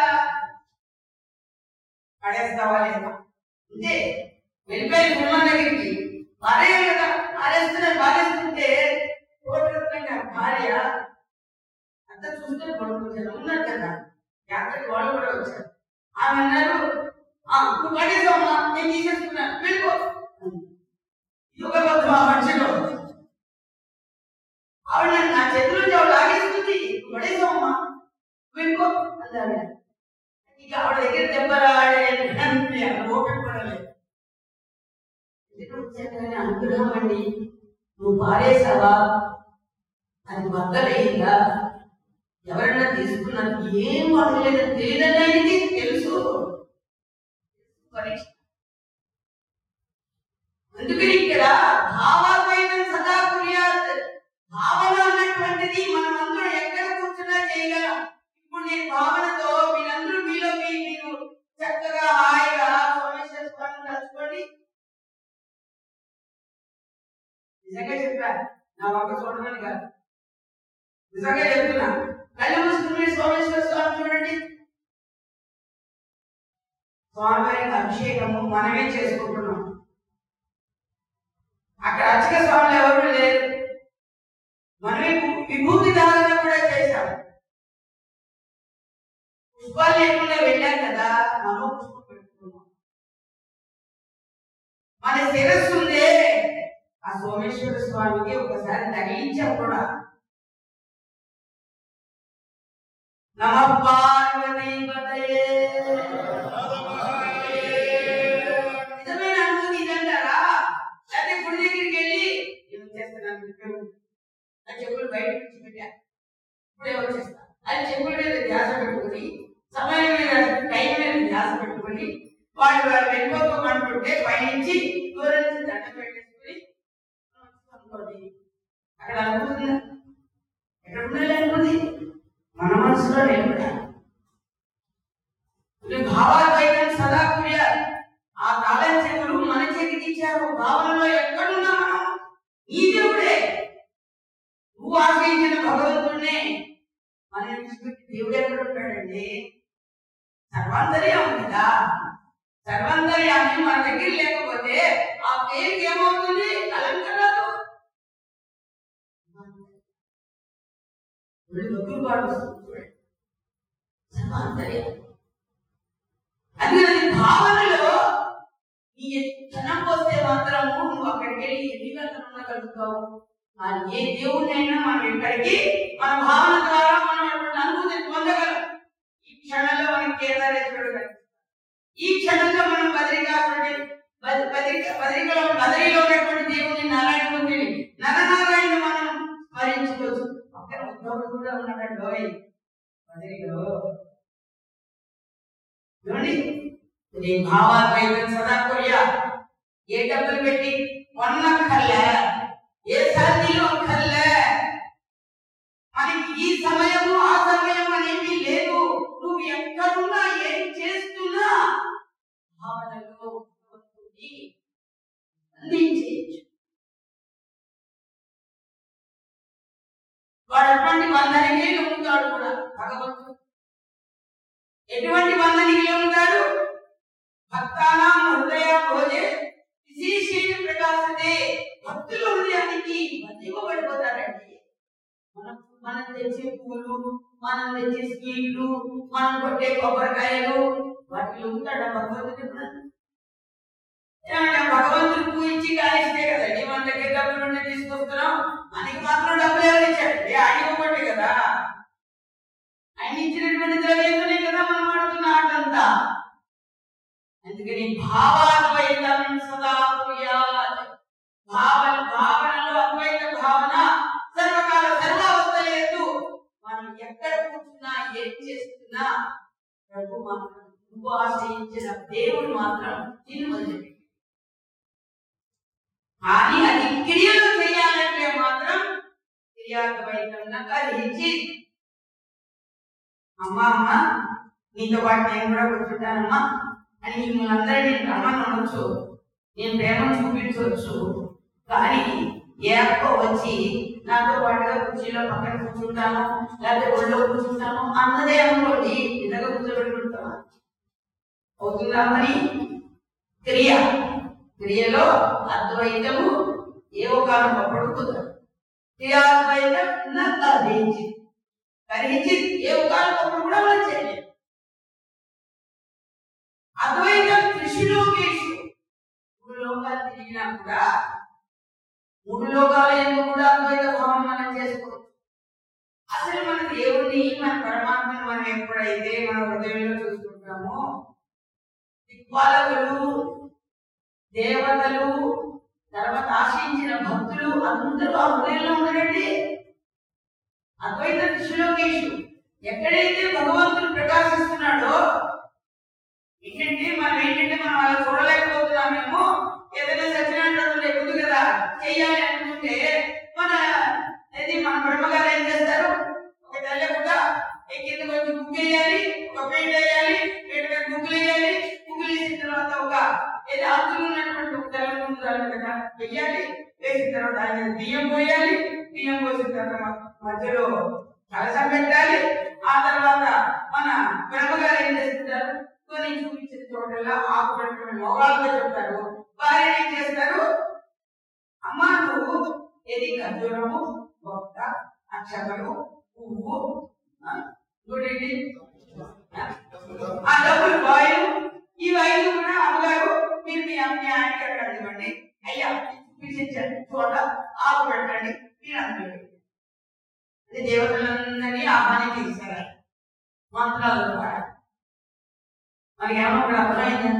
పడేస్తావా లేదా అంతే వెళ్ళిపోయి గుమ్మం దగ్గరికి భార్య కదా పారేస్తున్నా పారేస్తుంటే కోటరత్నంగా భార్య అంత చూస్తే పడుకుంటారు ఉన్నారు కదా యాత్రకి వాళ్ళు కూడా వచ్చారు ఆమె అన్నారు "ఆ, నువ్వు పడేసావమ్మా నేను తీసేసుకున్నాను వెళ్ళిపో యుగబద్ధం ఆ మనిషిలో ఆవిడ నన్ను నా చేతిలో నుంచి ఆవిడ లాగేస్తుంది "నువ్వు పడేసావమ్మా వెళ్ళిపో అన్నాడు ఇక ఆవిడ దగ్గర దెబ్బలాడే ఓపిక కూడా లేదు ఎందుకు వచ్చాకని అనుగ్రహం అండి నువ్వు పారేసావా అది బద్దలైందా ఎవరన్నా తీసుకున్నారు ఏం అడగలేదని తెలియదని ఆయనకి తెలుసు పరీక్ష అందుకని ఇక్కడ భావాద్వైతం సదా కుర్యాత్ భావన అన్నటువంటిది మనం అందరూ ఎక్కడ కూర్చున్నా చేయగలం ఇప్పుడు నేను భావనతో మీరందరూ మీలో మీ మీరు చక్కగా హాయిగా సోమేశ్వర స్వామిని తలుచుకోండి నిజంగా చెప్పా నా వంక చూడమని కాదు నిజంగా చెప్తున్నా కళ్ళు మూసుకుని సోమేశ్వర స్వామి చూడండి స్వామివారికి అభిషేకము మనమే చేసుకుంటున్నాం అక్కడ అర్చక స్వాములు ఎవరు లేరు మనమే వి- విభూతి ధారణ కూడా చేశాం పుష్పాలు లేకుండా వెళ్ళాం కదా మనం పుష్పం పెట్టుకున్నాం మన శిరస్సు ఉందే ఆ సోమేశ్వర స్వామికి ఒకసారి తగిలించాం కూడా నమ పార్వతీపతయే నిజమైన అనుభూతి ఇదంటారా లేకపోతే గుడి దగ్గరికి వెళ్ళి ఏం చేస్తున్నాను చెప్పాను ఆ చెప్పులు బయట విడిచిపెట్టా ఇప్పుడే వచ్చేస్తా అది చెప్పుల మీద ధ్యాస పెట్టుకుని సమయం మీద టైం మీద ధ్యాస పెట్టుకుని వాళ్ళు వాళ్ళు వెళ్ళిపోతామంటుంటే పైనుంచి దూరం నుంచి దండ పెట్టేసుకుని అనుకోండి అక్కడ అనుకుంటుందా ఎక్కడ ఉండాలి అనుకుంది మన మనసులో నిలబడాలి ఈ భావాద్వైతం సదా కుర్యాలి ఆ కాలం చెవులు మన చేతికి ఇచ్చారు భావనలో ఎక్కడున్నా మనం ఈ దేవుడే నువ్వు ఆశ్రయించిన భగవంతుడినే మన విడిచిపెట్టి దేవుడు ఎక్కడ ఉంటాడండి సర్వాంతర్యామి కదా సర్వాంతర్యామి మన దగ్గర లేకపోతే ఆ పేరుకి ఏమవుతుంది అలంకరాలు వీళ్ళు నొప్పులు పాటు వస్తుంది చూడండి. సర్వాంతర్యామి అందుకని భావనలో నీ క్షణం పోస్తే మాత్రము నువ్వు అక్కడికి వెళ్ళి ఎన్ని గంటలు ఉండగలుగుతావు కానీ ఏ దేవుడినైనా మనం ఇక్కడికి మన భావన ద్వారా మనం అటువంటి అనుభూతిని పొందగలం ఈ క్షణంలో మనం కేదారేశ్వరుడు కనిపిస్తాడు. ఈ క్షణంలో మనం బద్రికాసుడి బద్రిక బద్రికలో బదరిలో ఉన్నటువంటి దేవుని నారాయణమూర్తిని నరనారాయణ మనం స్మరించుకోవచ్చు పక్కన ఉద్ధవుడు కూడా ఉన్నాడు ఓయ్ బదరిలో చూడండి నీ భావాద్వైతం సదా కొరియా ఏ డబ్బులు పెట్టి కొన్నక్కర్లే ఏ సర్దీలు అక్కర్లే మనకి ఈ సమయము ఆ సమయం అనేది లేదు నువ్వు ఎక్కడున్నా ఏం చేస్తున్నా భావనలో భగవంతుడిని అందించేయచ్చు వాడు అటువంటి బంధానికి లొంగుతాడు కూడా భగవంతుడు ఎటువంటి బంధానికి లొంగుతాడు భక్తానాం హృదయ భోజే విశేషేణ ప్రకాశతే భక్తుల హృదయానికి బంధింపబడిపోతారండి మనం మనం తెచ్చే పూలు మనం తెచ్చే స్వీట్లు మనం కొట్టే కొబ్బరికాయలు వాటిలో ఉంటాడు ఆ భగవంతుడు ఎప్పుడన్నా? ఏమంటే భగవంతుడు పూజించి కానిస్తే కదండి మన దగ్గర డబ్బులు ఉండి తీసుకొస్తున్నాం మనకి మాత్రం డబ్బులు ఎవరు ఇచ్చాడు ఆయన ఇవ్వబట్టే కదా ఆయన ఇచ్చినటువంటి ద్రవ్యంతోనే కదా మనం ఆడుతున్న ఆటంతా అందుకని భావాద్వైతం సదా కుర్యాత్ భావన భావనలో అద్వైత భావన సర్వకాల సర్వావస్థలేదు మనం ఎక్కడ కూర్చున్నా ఏం చేస్తున్నా ప్రభు మాత్రం నువ్వు ఆశ్రయించిన దేవుడు మాత్రం నిన్ను వదిలిపెట్టి కానీ అది క్రియలు చేయాలంటే మాత్రం క్రియాద్వైతంగా కలిసి అమ్మా అమ్మ నీతో పాటు నేను కూడా కూర్చుంటానమ్మా అని మిమ్మల్ని అందరినీ రమ్మని అనొచ్చు నేను ప్రేమ చూపించవచ్చు కానీ ఏ అక్క వచ్చి నాతో పాటుగా కుర్చీలో పక్కన కూర్చుంటాను లేకపోతే ఒళ్ళో కూర్చుంటాను అన్నదే అనుకోండి ఇలాగ కూర్చోబెట్టుకుంటామా అవుతుందా మరి క్రియ క్రియలో అద్వైతము ఏ ఒకనొకప్పుడు కుదరదు క్రియాద్వైతం నధించి కరిచి ఏ ఒకనొకప్పుడు కూడా మనం చేయలేము అద్వైతం త్రిశులోకేషు మూడు లోకాలు తిరిగినా కూడా మూడు లోకాల ఎందుకు కూడా అద్వైత భావం మనం చేసుకోవచ్చు అసలు మన దేవుణ్ణి మన పరమాత్మని మనం ఎప్పుడైతే మన హృదయంలో చూసుకుంటామో దిక్పాలకులు దేవతలు తర్వాత ఆశ్రయించిన భక్తులు అందరూ ఆ హృదయంలో ఉన్నారండి అద్వైత త్రిశులోకేషు ఎక్కడైతే భగవంతుడు ప్రకాశిస్తున్నాడో ఏంటంటే మనం ఏంటంటే మనం అలా చూడలేకపోతున్నామేమో ఏదైనా సత్యనారాయణ లేకపోతే కదా చెయ్యాలి అనుకుంటే మన ఇది మన బ్రహ్మగారు ఏం చేస్తారు ఒక తెల్ల కూడా కింద కొంచెం ముగ్గు వేయాలి ఒక పెయింట్ వేయాలి పెయింట్ మీద ముగ్గులు వేయాలి ముగ్గులు వేసిన తర్వాత ఒక ఏది ఆకులు ఉన్నటువంటి ఒక తెల్ల ముందు దాని మీద వెయ్యాలి వేసిన తర్వాత దాని మీద బియ్యం పోయాలి బియ్యం పోసిన తర్వాత మధ్యలో కలసం పెట్టాలి ఆ తర్వాత మన బ్రహ్మగారు ఏం చేస్తుంటారు కొన్ని చూపించిన చోటలా ఆకు పెట్టడం మొగాళ్ళతో చెప్తారు భార్య ఏం చేస్తారు అమ్మా నువ్వు ఏది ఖర్జూరము బొక్క అక్షతలు పువ్వు ఆ, ఇంకోటేంటి ఆ, ఆ డబ్బులు బాయు ఈ ఐదు కూడా అమ్మగారు మీరు మీ అమ్మ ఆయనకి అక్కడ ఇవ్వండి అయ్యా చూపించండి చోట ఆకు పెట్టండి మీరు అందులో పెట్టండి. అది దేవతలందరినీ ఆహ్వానించి ఇస్తారు మంత్రాల ద్వారా మనకి ఏమన్నా ఒకటి అర్థమైందా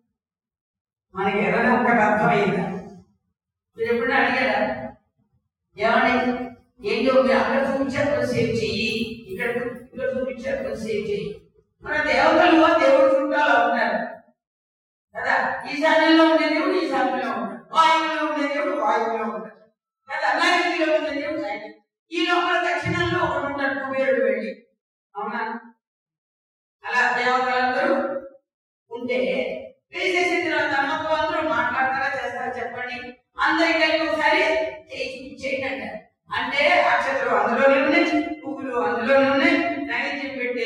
మనకి ఏదైనా ఒకటి అర్థమైందా మీరు ఎప్పుడు అడిగారా ఏమని ఏంటో మీరు అక్కడ చూపించారు కొంతసేపు చెయ్యి ఇక్కడ ఇక్కడ చూపించారు కొంతసేపు చెయ్యి మన దేవతలు దేవుడు చుట్టాలో ఉంటారు కదా ఈశాన్యంలో ఉండే దేవుడు ఈశాన్యంలో ఉంటాడు వాయువులో ఉండే దేవుడు వాయువులో ఉంటాడు కదా నైరుతిలో ఉండే దేవుడు నైరుతి ఈ లోపల దక్షిణంలో ఒకడు ఉంటాడు కుబేరుడు వెళ్ళి అవునా అలా దేవతలందరూ ఉంటే వేసేసిన తర్వాత అమ్మతో అందరూ మాట్లాడతారా చేస్తారా చెప్పండి అందరికి కలిపి ఒకసారి చేయి చూపించేయండి అంటారు అంటే అక్షతలు అందులోనే ఉన్నాయి పువ్వులు అందులోనే ఉన్నాయి నైవేద్యం పెట్టే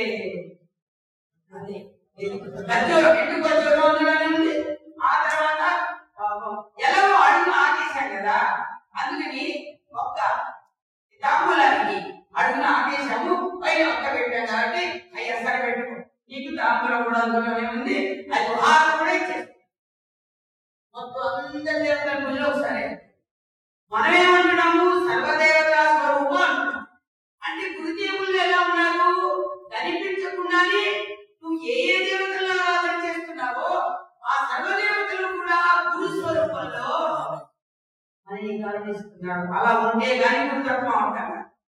అదే ఖర్జూరం ఎండు ఖర్జూరం అందులోనే ఉంది ఆ తర్వాత పాపం ఎలాగో అడుగు ఆకేశాం కదా అందుకని ఒక్క తాంబూలానికి అడుగున ఆకేశాము పైన ఒక్క పెట్టాం కాబట్టి అయ్యా సరే పెట్టుకో నీకు తాంబూలం కూడా అందులోనే ఉంది అది ఆకు కూడా ఇచ్చేసి మొత్తం అందరి దేవతల గుళ్ళో ఒకసారి మనం ఏమంటున్నాము సర్వదేవతా స్వరూపం అంటున్నాం అంటే గురుదేవుళ్ళు ఎలా ఉన్నారు కనిపించకుండానే నువ్వు ఏ ఏ దేవతలను ఆరాధన చేస్తున్నావో ఆ సర్వదేవతలు కూడా గురు స్వరూపంలో మనని కరుణిస్తున్నాడు అలా ఉంటే గాని గురుతత్వం అవుతాడు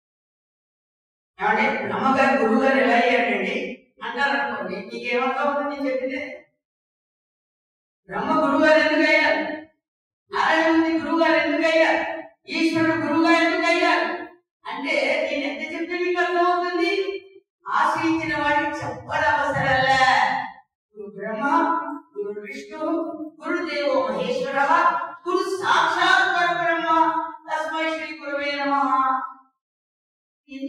ఏమంటే బ్రహ్మగారు గురువు గారు ఎలా అయ్యాడండి అంటారు అనుకోండి నీకేమర్థం అవుతుంది నేను చెప్పింది బ్రహ్మ గురువు గారు ఎందుకు అయ్యారు నారాయణమూర్తి గురువు గారు ఎందుకు అయ్యారు ఈశ్వరుడు గురువుగా ఎందుకు అయ్యారు అంటే నేను ఎంత చెప్తే మీకు అర్థమవుతుంది ఆశ్రయించిన వాడికి చెప్పడం అవసరంలే గురు బ్రహ్మ గురు విష్ణు గురుదేవో మహేశ్వర గురు సాక్షాత్ పరబ్రహ్మ తస్మై శ్రీ గురువే నమ ఈ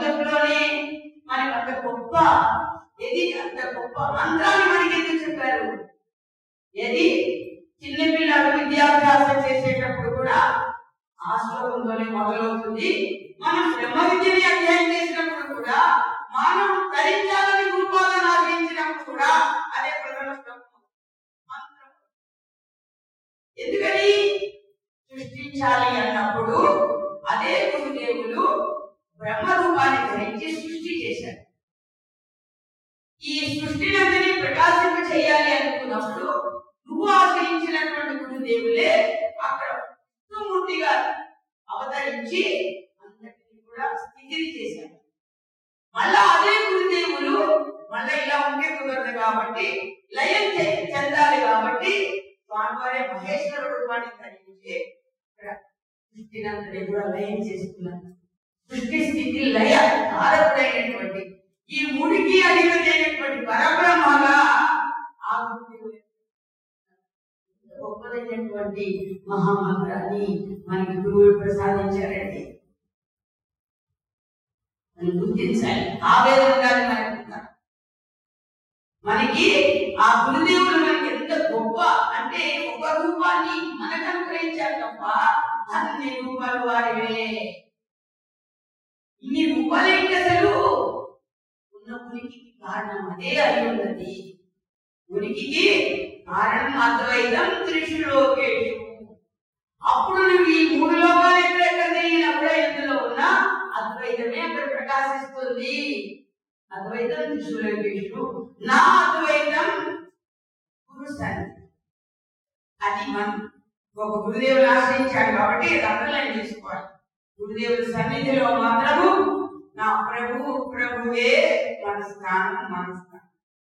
భవిష్యత్తులోనే మనకి అంత గొప్ప ఇది అంత గొప్ప మంత్రాన్ని మనకి ఎందుకు చెప్పారు ఏది చిన్నపిల్లలు విద్యాభ్యాసం చేసేటప్పుడు కూడా ఆ శ్లోకంతోనే మొదలవుతుంది మనం బ్రహ్మ విద్యని అధ్యయనం చేసినప్పుడు కూడా మానవుడు తరించాలని గురుపాదన ఆశ్రయించినప్పుడు కూడా అదే ప్రథమ శ్లోకం మంత్రం ఎందుకని సృష్టించాలి అన్నప్పుడు అదే గురుదేవులు బ్రహ్మ రూపాన్ని ధరించి సృష్టి చేశారు ఈ సృష్టినంతని ప్రకాశింప చేయాలి అనుకున్నప్పుడు నువ్వు ఆశ్రయించినటువంటి గురుదేవులే అక్కడ విష్ణుమూర్తిగా అవతరించి అందరినీ కూడా స్థితిని చేశారు మళ్ళా అదే గురుదేవులు మళ్ళా ఇలా ఉంటే కుదరదు కాబట్టి లయం చె- చెందాలి కాబట్టి స్వామివారే మహేశ్వర రూపాన్ని ధరించి ఇక్కడ సృష్టినంతని కూడా లయం చేస్తున్నారు సృష్టి స్థితి లయ కారకుడైనటువంటి ఈ మూడికి అధిపతి అయినటువంటి పరబ్రహ్మగా ఆ గురుదేవులు గొప్పదైనటువంటి మహామంత్రాన్ని మనకి గురువులు ప్రసాదించారండి మనం గుర్తించాలి ఆవేదన గారు మనకు ఉన్నారు. మనకి ఆ గురుదేవులు మనకి ఎంత గొప్ప అంటే ఒక రూపాన్ని మనకు అనుగ్రహించారు తప్ప అన్ని రూపాలు వారివే ఇన్ని రూపాలేంటి అసలు ఉన్న ఉనికికి కారణం అదే అయి ఉన్నది ఉనికికి కారణం అద్వైతం త్రిశులోకేషు అప్పుడు నువ్వు ఈ మూడు లోకాలు ఎక్కడెక్కడ తిరిగినా కూడా ఎందులో ఉన్నా అద్వైతమే అక్కడ ప్రకాశిస్తుంది అద్వైతం త్రిశూలకేషు నా అద్వైతం గురు సన్నిధి అది మనం ఒక గురుదేవులు ఆశ్రయించాడు కాబట్టి అది అండర్లైన్ చేసుకోవాలి గురుదేవుల సన్నిధిలో మాత్రము నా ప్రభు ప్రభువే మన స్థానం మన స్థానం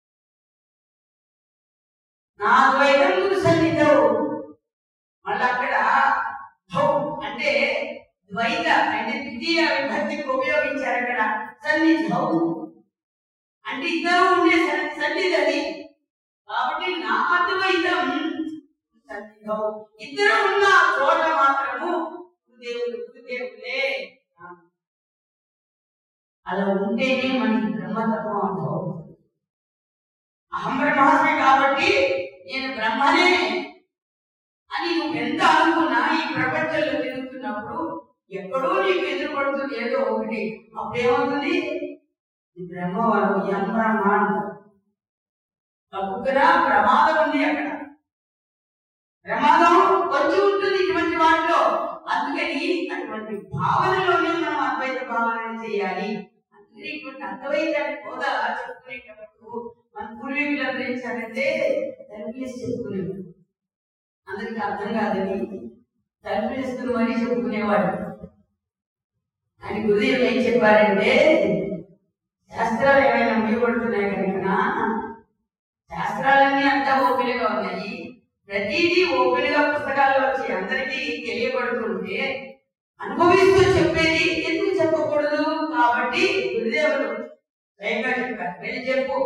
నా ద్వైతం గురు సన్నిధవు మళ్ళీ అక్కడ భౌ అంటే ద్వైత అంటే ద్వితీయ విభక్తికి ఉపయోగించారు అక్కడ సన్నిధౌ అంటే ఇద్దరు ఉండే సన్ని- సన్నిధి అది కాబట్టి నా అద్వైతం సన్నిధౌ ఇద్దరు ఉన్న చోట మాత్రము గురుదేవులు గురుదేవులే అలా ఉంటేనే మనకి బ్రహ్మతత్వం అనుభవం అవుతుంది. అహం బ్రహ్మాస్మి కాబట్టి నేను బ్రహ్మనే అని నువ్వు ఎంత అనుకున్నా ఈ ప్రపంచంలో తిరుగుతున్నప్పుడు ఎక్కడో నీకు ఎదురుపడుతుంది ఏదో ఒకటి అప్పుడేమవుతుంది ఈ బ్రహ్మవరం ఎం బ్రహ్మ అంటారు తప్పుకురా ప్రమాదం ఉంది అక్కడ ప్రమాదం వచ్చి ఉంటుంది ఇటువంటి వాటిలో అందుకని అటువంటి భావనలోనే మనం అద్వైత భావన చేయాలి అందుకని ఇటువంటి అద్వైతాన్ని హోదా చెప్పుకునేటప్పుడు మన పూర్వీకులందరూ ఏం చేశారంటే తలుపులేసి చెప్పుకునేవారు అందరికి అర్థం కాదని తలుపులేసుకుని మరీ చెప్పుకునేవాడు అని గురుదేవులు ఏం చెప్పారంటే శాస్త్రాలు ఏమైనా ముయ్యబడుతున్నాయి కనుక శాస్త్రాలన్నీ అంతా ఓపెన్గా ఉన్నాయి ప్రతిదీ ఓపెన్గా పుస్తకాల్లో వచ్చి అందరికీ తెలియబడుతుంటే అనుభవిస్తూ చెప్పేది ఎందుకు చెప్పకూడదు కాబట్టి గురుదేవులు స్వయంగా చెప్పారు వెళ్ళి చెప్పు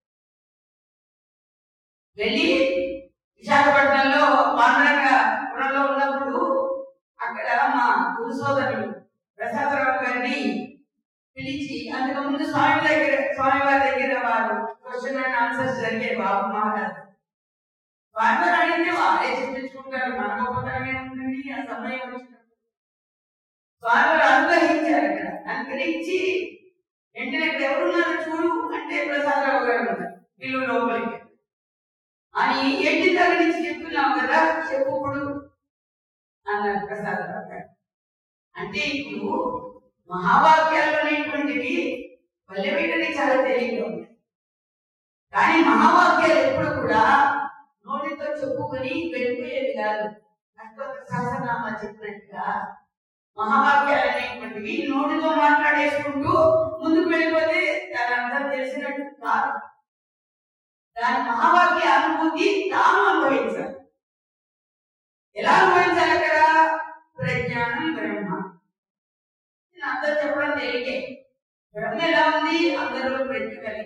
వెళ్ళి విశాఖపట్నంలో పాండరంగపురంలో ఉన్నప్పుడు అక్కడ మా గురు సోదరులు ప్రసాదరావు గారిని పిలిచి అంతకుముందు స్వామి దగ్గర స్వామి వారి దగ్గర వారు క్వశ్చన్ అండ్ ఆన్సర్స్ జరిగే బాబు మహారాజ్ స్వామి వారు అడిగితే వారే చెప్పించుకుంటారు మన గొప్పతనమే ఉంటుంది ఆ సమయం వచ్చినప్పుడు స్వామి వారు అనుగ్రహించారు అక్కడ అనుగ్రహించి వెంటనే ఇక్కడ ఎవరున్నారు చూడు అంటే ప్రసాదరావు గారు ఉన్నారు వీళ్ళు లోపలికి అని ఏంటి దగ్గర నుంచి చెప్తున్నావు కదా చెప్పు ఇప్పుడు అన్నారు ప్రసాదరావు గారు అంటే ఇప్పుడు మహావాక్యాలు అనేటువంటివి వల్లెబెట్టని చాలా తెలియదు కానీ మహావాక్యాలు ఎప్పుడు కూడా నోటితో చెప్పుకొని వెళ్ళిపోయేది కాదు అష్టోత్తర సహస్రనామా చెప్పినట్టుగా మహావాక్యాలు అనేటువంటివి నోటితో మాట్లాడేసుకుంటూ ముందుకు వెళ్ళిపోతే దాని అర్థం తెలిసినట్టు కాదు దాని మహావాక్య అనుభూతి తాను అనుభవించాలి ఎలా అనుభవించాలి అక్కడ ప్రజ్ఞానం బ్రహ్మ నేను అందరూ చెప్పడం తెలియకే బ్రహ్మ ఎలా ఉంది అందరిలో ప్రజ్ఞ కలిగి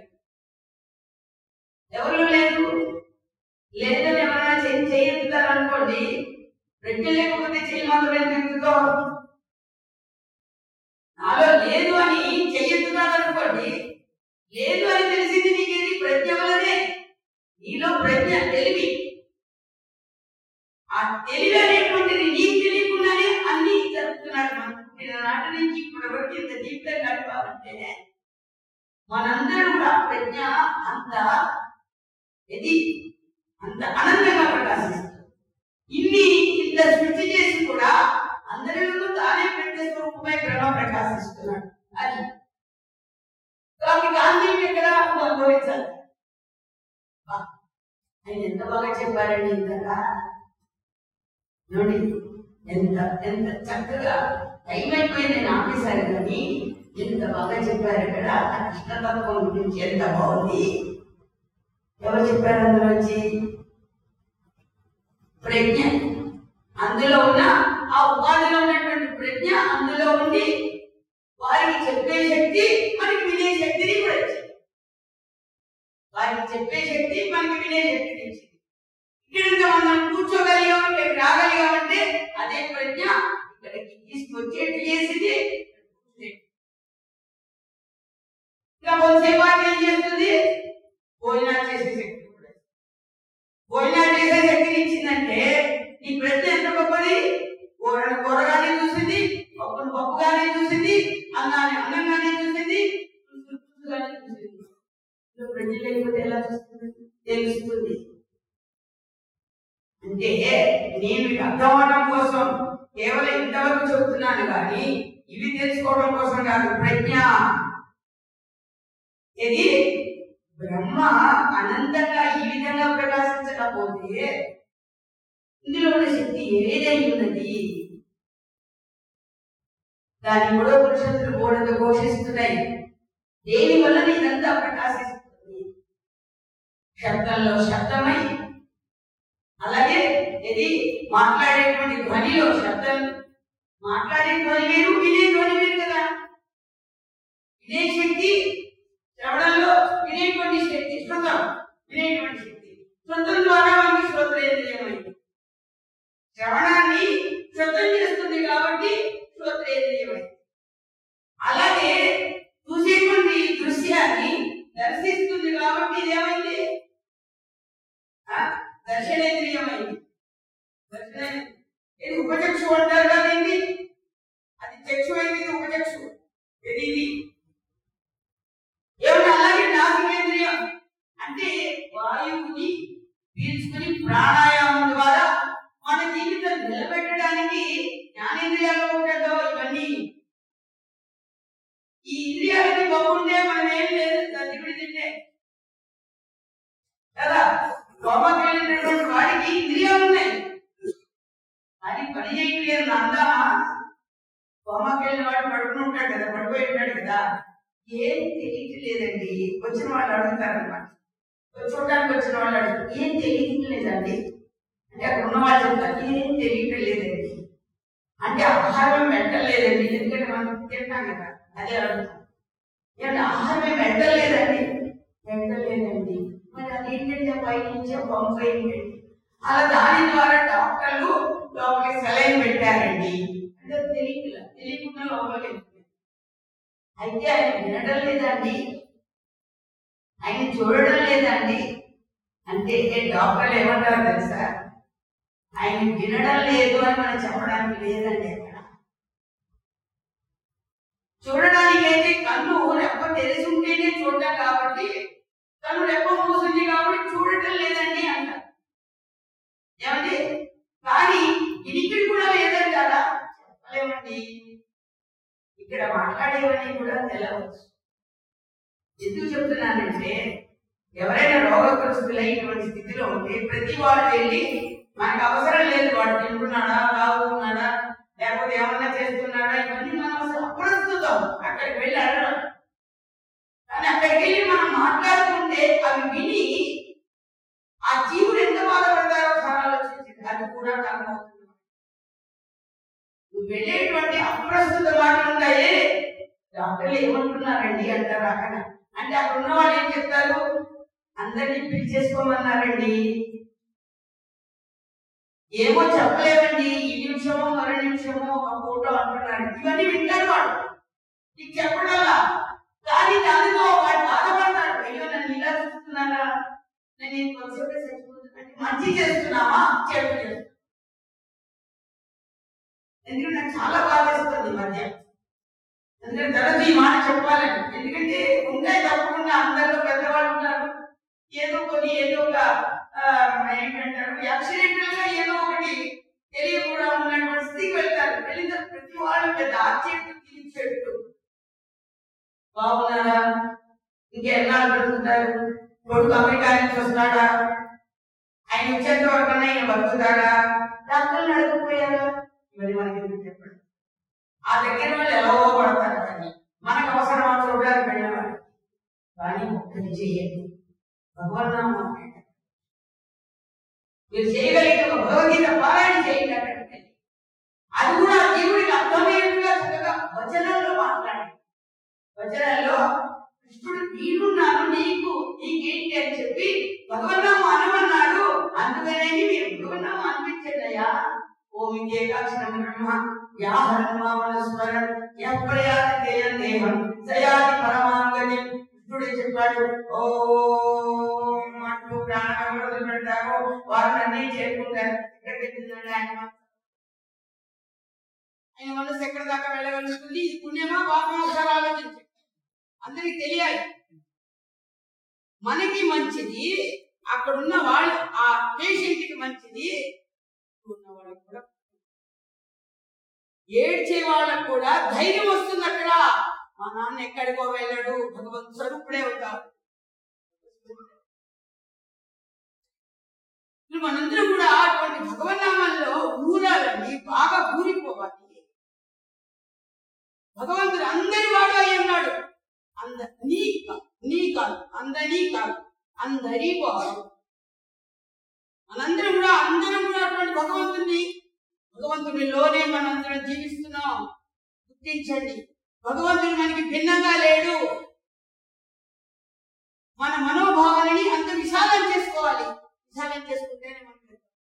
ఎవరిలో లేదు లేదని ఎవరైనా చెయ్యి చేయెత్తుతారు అనుకోండి ప్రజ్ఞ లేకపోతే చెయ్యి మాత్రం ఎందుకు ఎత్తుతావు నాలో లేదు అని చెయ్యి లేదు అని తెలిసింది నీకేది ప్రజ్ఞ వల్లనే నీలో ప్రజ్ఞ తెలివి ఆ తెలివి అనేటువంటిది నీకు తెలియకుండానే అన్ని జరుపుతున్నాడు మనం పుట్టిన నాటి నుంచి ఇప్పటి వరకు ఇంత జీవితం గడపాలంటే మనందరూ కూడా ప్రజ్ఞ అంత ఇది అంత అనంతంగా ప్రకాశిస్తుంది ఇన్ని ఇంత సృష్టి చేసి కూడా అందరిలో తానే ప్రజ్ఞ స్వరూపమై బ్రహ్మ ప్రకాశిస్తున్నాడు అది కాబట్టి గాంధీని ఎక్కడ అనుభవించాలి బా, ఆయన ఎంత బాగా చెప్పారండి ఇంతగా చూడండి ఎంత ఎంత చక్కగా టైం అయిపోయి నేను ఆపేశాను కానీ ఎంత బాగా చెప్పారు ఇక్కడ ఆ కృష్ణతత్వం గురించి ఎంత బాగుంది ఎవరు చెప్పారు అందులో వచ్చి ప్రజ్ఞ అందులో ఉన్న ఆ ఉపాధిలో ఉన్నటువంటి ప్రజ్ఞ అందులో ఉండి వారికి చెప్పే శక్తి మనకి వినే శక్తిని కూడా ఇచ్చింది వారికి చెప్పే శక్తి మనకి వినే శక్తిని ఇచ్చింది ఇక్కడ మనం కూర్చోగలిగాం ఇక్కడికి రాగలిగామంటే అదే ప్రజ్ఞ ఇక్కడికి తీసుకొచ్చేట్టు చేసింది ఇంకా కొంతసేపు ఆగి ఏం చేస్తుంది భోజనాలు చేసే శక్తి కూడా భోజనాలు చేసే శక్తిని ఇచ్చిందంటే నీ ప్రజ్ఞ ఎంత గొప్పది కూరను కూరగానే చూసింది పప్పును పప్పుగానే చూసింది అన్నాన్ని అన్నంగానే చూసింది పులుసును పులుసుగానే చూసింది ఇందులో ప్రజ్ఞ లేకపోతే ఎలా చూస్తుంది తెలుస్తుంది అంటే నేను మీకు అర్థం అవడం కోసం కేవలం ఇంతవరకు చెబుతున్నాను కానీ ఇవి తెలుసుకోవడం కోసం కాదు ప్రజ్ఞ ఇది బ్రహ్మ అనంతంగా ఈ విధంగా ప్రకాశించకపోతే ఇందులో ఉన్న శక్తి ఏదై ఉన్నది దాన్ని కూడా పురుషులు గోడలు ఘోషిస్తున్నాయి దేని వల్ల ఇదంతా ప్రకాశిస్తుంది శబ్దంలో శబ్దమై అలాగే ఇది మాట్లాడేటువంటి ధ్వనిలో శబ్దం మాట్లాడే ధ్వని వేరు వినే ధ్వని వేరు కదా వినే శక్తి శ్రవణంలో వినేటువంటి శక్తి శృతం వినేటువంటి శక్తి శృతం ద్వారా మనకి శ్రోత్రేంద్రియమైంది శ్రవణాన్ని శృతం చేస్తుంది కాబట్టి శ్రోత్రేంద్రియమైంది అలాగే చూసేటువంటి దృశ్యాన్ని దర్శిస్తుంది కాబట్టి ఇదేమైంది ఆ? దర్శనేంద్రియమైంది దర్శన ఇది ఉపచక్షు అంటారు కదా ఏంటి అది చక్షు అయింది ఇది ఉపచక్షు ఇది ఇది ఏమిటి అలాగే నాసికేంద్రియం అంటే వాయువుని పీల్చుకుని ప్రాణాయామం ద్వారా మన జీవితం నిలబెట్టడానికి జ్ఞానేంద్రియాలు ఉంటాయో ఇవన్నీ ఈ ఇంద్రియాలకి బాగుంటే మనం ఏం లేదు తిరిగి తింటే కదా కోపకి వెళ్ళినటువంటి వాడికి ఇంద్రియాలు ఉన్నాయి అది పని చేయట్లేదు అందామా కోమకి వెళ్ళిన వాడు పడుకుని ఉంటాడు కదా పడిపోయి ఉంటాడు కదా ఏం తెలియట్లేదండి వచ్చిన వాళ్ళు అడుగుతారు అనమాట చూడడానికి వచ్చిన వాళ్ళు అడుగుతారు ఏం తెలియట్లేదండి అంటే అక్కడ ఉన్న వాళ్ళు చెప్తారు ఏం తెలియట్లేదండి అంటే ఆహారం పెట్టలేదండి ఎందుకంటే మనం తింటాం కదా అదే అడుగుతాం ఏమంటే ఆహారం పెట్టలేదండి పెట్టలేదండి మరి అదేంటంటే పై నుంచి పంపు ఏంటండి అలా దాని ద్వారా డాక్టర్లు లోపలికి సెలైన్ పెట్టారండి అంటే తెలియట్లా తెలియకుండా లోపలికి వెళ్తుంది అయితే ఆయన వినడం లేదండి ఆయన చూడడం లేదండి అంటే డాక్టర్లు ఏమంటారు తెలుసా ఆయన వినడం లేదు అని మనం చెప్పడానికి లేదండి అక్కడ చూడడానికి అయితే కన్ను రెప్ప తెలిసి ఉంటేనే చూడటం కాబట్టి కన్ను రెప్ప మూసింది కాబట్టి చూడటం లేదండి అంటారు ఏమండి కానీ వినికిడి కూడా లేదని కదా చెప్పలేమండి ఇక్కడ మాట్లాడేవన్నీ కూడా తెలవచ్చు ఎందుకు చెప్తున్నానంటే ఎవరైనా రోగగ్రస్తులైనటువంటి స్థితిలో ఉంటే ప్రతి వాడు వెళ్ళి మనకు అవసరం లేదు వాడు తింటున్నాడా తాగుతున్నాడా లేకపోతే ఏమన్నా చేస్తున్నాడా ఇవన్నీ మనం అసలు అప్రస్తుతం అక్కడికి వెళ్ళి అడగడం కానీ అక్కడికి వెళ్ళి మనం మాట్లాడుతుంటే అవి విని ఆ జీవుడు ఎంత బాధపడతారో ఒకసారి ఆలోచించింది అది కూడా కారణమవుతుంది నువ్వు వెళ్ళేటువంటి అప్రస్తుత మాటలు ఉంటాయే డాక్టర్లు ఏమంటున్నారండి అంటారు అక్కడ అంటే అక్కడ ఉన్న వాళ్ళు ఏం చెప్తారు అందరినీ పిలిచేసుకోమన్నారండి ఏమో చెప్పలేమండి ఈ నిమిషమో మరో నిమిషమో ఒక ఫోటో అంటున్నాడు ఇవన్నీ వింటాడు వాడు నీకు చెప్పడం కానీ దానితో వాడు బాధపడ నేను ఈ కొంచెంసేపే చచ్చిపోతున్నాను మంచి చేస్తున్నావా చెడు చేస్తున్నావా ఎందుకంటే నాకు చాలా బాధ వేస్తుంది ఈ మధ్య ఎందుకంటే తరచు ఈ మాట చెప్పాలని ఎందుకంటే ఉంటాయి తప్పకుండా అందరిలో పెద్దవాళ్ళు ఉన్నారు ఏదో కొన్ని ఏదో ఒక ఆ, ఏంటంటారు యాక్సిడెంటల్ గా ఏదో ఒకటి తెలియకుండా ఉన్నటువంటి స్థితికి వెళ్తారు వెళ్ళిన తర్వాత ప్రతి వాళ్ళు పెద్ద ఆ చెట్టు ఈ చెట్టు బాగున్నారా ఇంకెన్నాళ్ళు బ్రతుకుతారు కొడుకు అమెరికా నుంచి వస్తాడా ఆయన వచ్చేంత వరకు ఆయన బతుకుతాడా డాక్టర్లు అడగకపోయారా ఇవన్నీ మనకి ఎందుకు చెప్పండి ఆ దగ్గర వాళ్ళు ఎలా పడతారు కానీ మనకు అవసరం ఆ చూడడానికి వెళ్ళేవాడు కానీ ఒక్కటి చెయ్యండి భగవన్నామం మీరు చేయగలిగిన ఒక భగవద్గీత పారాయణ చేయండి అక్కడికి వెళ్ళి. అది కూడా జీవుడికి అర్థమయ్యేట్టుగా చక్కగా వచనంలో మాట్లాడి వచనంలో కృష్ణుడు నేనున్నాను నీకు నీకేంటి అని చెప్పి భగవన్నామం అనమన్నాడు అందుకనే మీరు భగవన్నామం అనిపించండి అయ్యా ఓం ఏకాక్షరం బ్రహ్మ వ్యాహరణ మనస్మరణ యత్ప్రయాతేయం దేహం సయాది పరమాంగజం కృష్ణుడే చెప్పాడు ఓం అంటూ ప్రాణం మొదలు పెడతారు వారు అన్నీ చేరుకుంటారు ఎక్కడికి వెళ్తుందండి ఆయన మనసు? ఆయన మనసు ఎక్కడ దాకా వెళ్ళగలుగుతుంది ఇది పుణ్యమా పాపమా ఒకసారి ఆలోచించండి అందరికి తెలియాలి మనకి మంచిది అక్కడ ఉన్న వాళ్ళు ఆ పేషెంట్ కి మంచిది ఉన్న వాళ్ళకి కూడా ఏడ్చే వాళ్ళకు కూడా ధైర్యం వస్తుంది అక్కడ మా నాన్న ఎక్కడికో వెళ్ళాడు భగవంతు స్వరూపుడే అవుతాడు ఇప్పుడు మనందరం కూడా అటువంటి భగవన్నామంలో ఊరాలండి బాగా ఊరిపోవాలి భగవంతుడు అందరి వాడు అయి ఉన్నాడు అంద నీ కా- నీ కాదు అందరి కాదు అందరి వాడు మనందరం కూడా అందరం కూడా అటువంటి భగవంతుని భగవంతునిలోనే మనందరం జీవిస్తున్నాం గుర్తించండి భగవంతుడు మనకి భిన్నంగా లేడు మన మనోభావాలని అంత విశాలం చేసుకోవాలి విశాలం చేసుకుంటేనే మనకి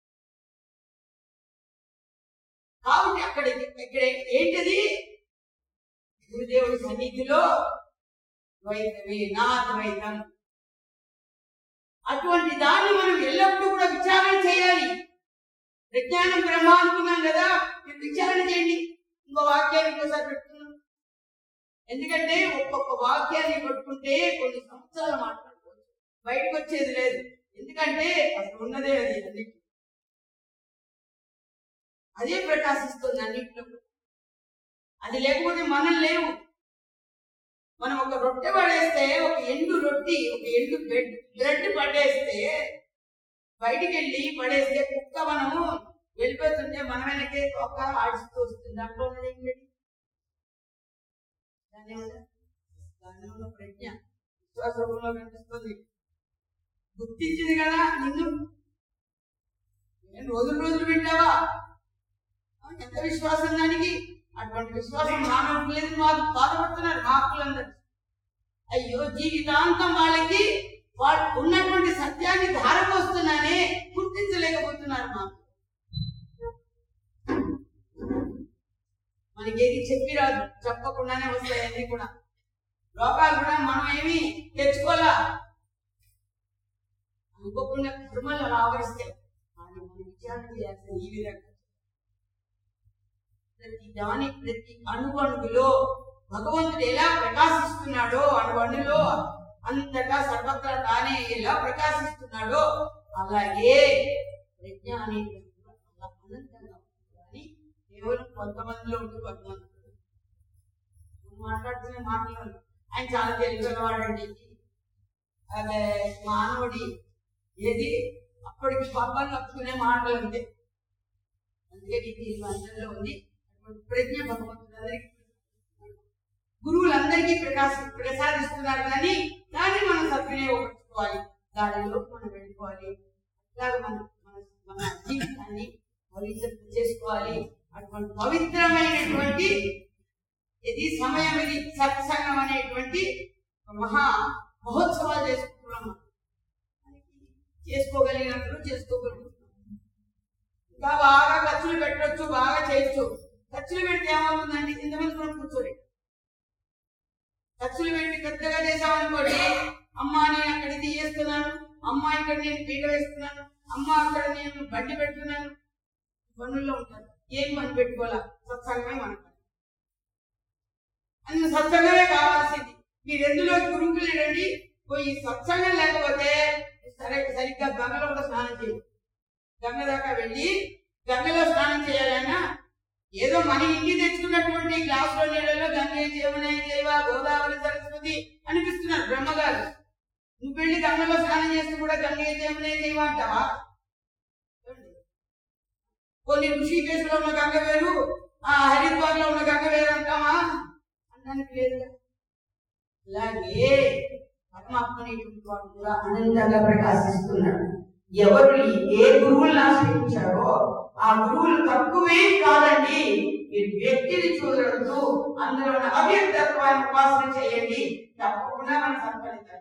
కాబట్టి అక్కడ ఇక్కడ ఏంటది గురుదేవుడి సన్నిధిలో ద్వైతమే నా ద్వైతం అటువంటి దాన్ని మనం ఎల్లప్పుడూ కూడా విచారణ చేయాలి విజ్ఞానం బ్రహ్మ అనుకున్నాం కదా మీరు విచారణ చేయండి ఇంకో వాక్యాన్ని ఇంకోసారి పెట్టుకున్నాం ఎందుకంటే ఒక్కొక్క వాక్యాన్ని పట్టుకుంటే కొన్ని సంవత్సరాలు మాట్లాడుకోవచ్చు బయటకు వచ్చేది లేదు ఎందుకంటే అసలు ఉన్నదే అది అన్నిటి అదే ప్రకాశిస్తుంది అన్నింటిలో అది లేకపోతే మనం లేవు మనం ఒక రొట్టె పడేస్తే ఒక ఎండు రొట్టి ఒక ఎండు బ్రెడ్ బ్రెడ్ పడేస్తే బయటికి వెళ్ళి పడేస్తే కుక్క మనము వెళ్ళిపోతుంటే మన వెనకే ఒక ఆడుస్తూ వస్తుంది దాంట్లో ఉన్నది ఏంటండి దాన్ని ఉన్న దాన్ని ఉన్న ప్రజ్ఞ విశ్వాసంలో కనిపిస్తుంది గుర్తించింది కదా నిన్ను నేను రోజులు రోజులు పెట్టావా ఆ, ఎంత విశ్వాసం దానికి అటువంటి విశ్వాసం మానవులకు లేదు మాకు బాధపడుతున్నారు మాకులందరూ అయ్యో జీవితాంతం వాళ్ళకి వాళ్ళు ఉన్నటువంటి సత్యాన్ని ధారపోస్తున్నానే గుర్తించలేకపోతున్నారు మాకు మనకి ఏది చెప్పి రాదు చెప్పకుండానే వస్తాయి అన్ని కూడా లోకాలు కూడా మనం ఏమి తెచ్చుకోలా అనుకోకుండా కర్మలు అలా ఆవరిస్తాయి కానీ మనం విచారణ చేయాల్సింది ఈ విధంగా ప్రతి దాని ప్రతి అణువణువులో భగవంతుడు ఎలా ప్రకాశిస్తున్నాడో అణువణులో అంతటా సర్వత్రా తానే ఎలా ప్రకాశిస్తున్నాడో అలాగే ప్రజ్ఞ అనేటువంటి కూడా అలా అనంతంగా ఉంటుంది. కానీ కేవలం కొంతమందిలో ఉంటే కొంతమంది మనం మాట్లాడుతున్న మాటలు ఆయన చాలా తెలివిగలవాడండి అదే మానవుడి ఏది అప్పటికి పాపాలు కప్పుకునే మాటలు అంతే అందుకని ఇది మంత్రంలో ఉంది అటువంటి ప్రజ్ఞ భగవంతుడందరికీ గురువులందరికీ ప్రకాశ ప్రసాదిస్తున్నారు కానీ దాన్ని మనం సద్వినియోగపరచుకోవాలి దానిలో మనం వెళ్ళిపోవాలి అలాగే మన మన మన జీవితాన్ని పవిత్రం చేసుకోవాలి అటువంటి పవిత్రమైనటువంటి ఇది సమయం ఇది సత్సంగం అనేటువంటి ఒక మహా మహోత్సవాలు చేసుకుంటున్నాం మనం. చేసుకోగలిగినప్పుడు చేసుకోగలుగుతున్నాం ఇంకా బాగా ఖర్చులు పెట్టొచ్చు బాగా చేయొచ్చు ఖర్చులు పెడితే ఏమవుతుందండి ఇంతమంది కూడా కూర్చోరు ఖర్చులు పెట్టి పెద్దగా చేసామనుకోండి అమ్మా నేను అక్కడ ఇది చేస్తున్నాను అమ్మ ఇక్కడ నేను పీట వేస్తున్నాను అమ్మ అక్కడ నేను బండి పెడుతున్నాను పనుల్లో ఉంటారు ఏం పని పెట్టుకోవాలా సత్సంగమే మన పని అందులో సత్సంగమే కావాల్సింది మీరు ఎందులో గురుకులు రండి పోయి సత్సంగం లేకపోతే సరే సరిగ్గా గంగలో కూడా స్నానం చేయాలి గంగ దాకా వెళ్ళి గంగలో స్నానం చేయాలన్నా ఏదో మన ఇంటికి తెచ్చుకున్నటువంటి గ్లాసులో నీళ్ళలో గంగే జీవనే జీవ గోదావరి సరస్వతి అనిపిస్తున్నారు బ్రహ్మగారు నువ్వు వెళ్ళి గంగలో స్నానం చేస్తూ కూడా గంగే జీవనే జీవ అంటావా కొన్ని ఋషికేశ్లో ఉన్న గంగ వేరు ఆ హరిద్వార్ లో ఉన్న గంగ వేరు అంటామా అనడానికి లేదు ఇలాగే పరమాత్మ అనేటువంటి వాడు కూడా అనంతంగా ప్రకాశిస్తున్నాడు ఎవరు ఏ గురువులను ఆశ్రయించారో ఆ గురువులు తక్కువే కాదండి మీరు వ్యక్తిని చూడవద్దు అందులో ఉన్న అవ్యక్తత్వాన్ని ఉపాసన చేయండి తప్పకుండా మనం సంపాదించాలి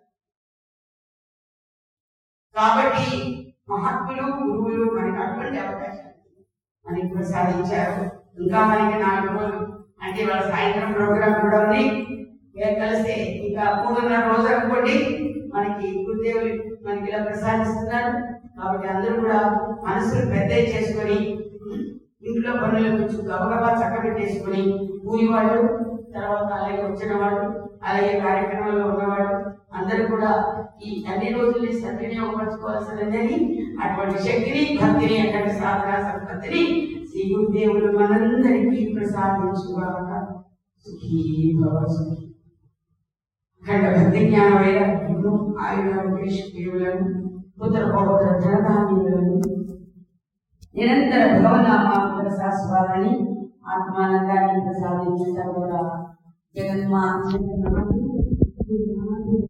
కాబట్టి మహాత్ములు గురువులు మనకి అటువంటి అవకాశాలు మనకి ప్రసాదించారు ఇంకా మనకి నాలుగు రోజులు అంటే వాళ్ళ సాయంత్రం ప్రోగ్రామ్ కూడా ఉంది మేము కలిస్తే ఇంకా మూడున్నర రోజు అనుకోండి మనకి గురుదేవులు మనకి ఇలా ప్రసాదిస్తున్నారు కాబట్టి అందరూ కూడా మనసులు పెద్ద చేసుకొని ఇంట్లో పనులు కొంచెం గబగబా చక్కబెట్టేసుకొని ఊరి వాళ్ళు తర్వాత అలాగే వచ్చిన వాళ్ళు అలాగే కార్యక్రమంలో ఉన్నవాళ్ళు అందరూ కూడా ఈ అన్ని రోజుల్ని సద్వినియోగపరచుకోవాల్సినదని అటువంటి శక్తిని భక్తిని అక్కడ సాధన సంపత్తిని శ్రీ గురుదేవులు మనందరికీ ప్రసాదించుగాక సుఖీ భవ సుఖీ అఖండ భక్తి జ్ఞాన వైరాగ్యము ఆయుర్వేష కేవలను పుత్ర పౌత్ర ధనధాన్యములను నిరంతర భగవనామాత్మక శాశ్వతాన్ని ఆత్మానందాన్ని ప్రసాదించిన కూడా జగన్మాత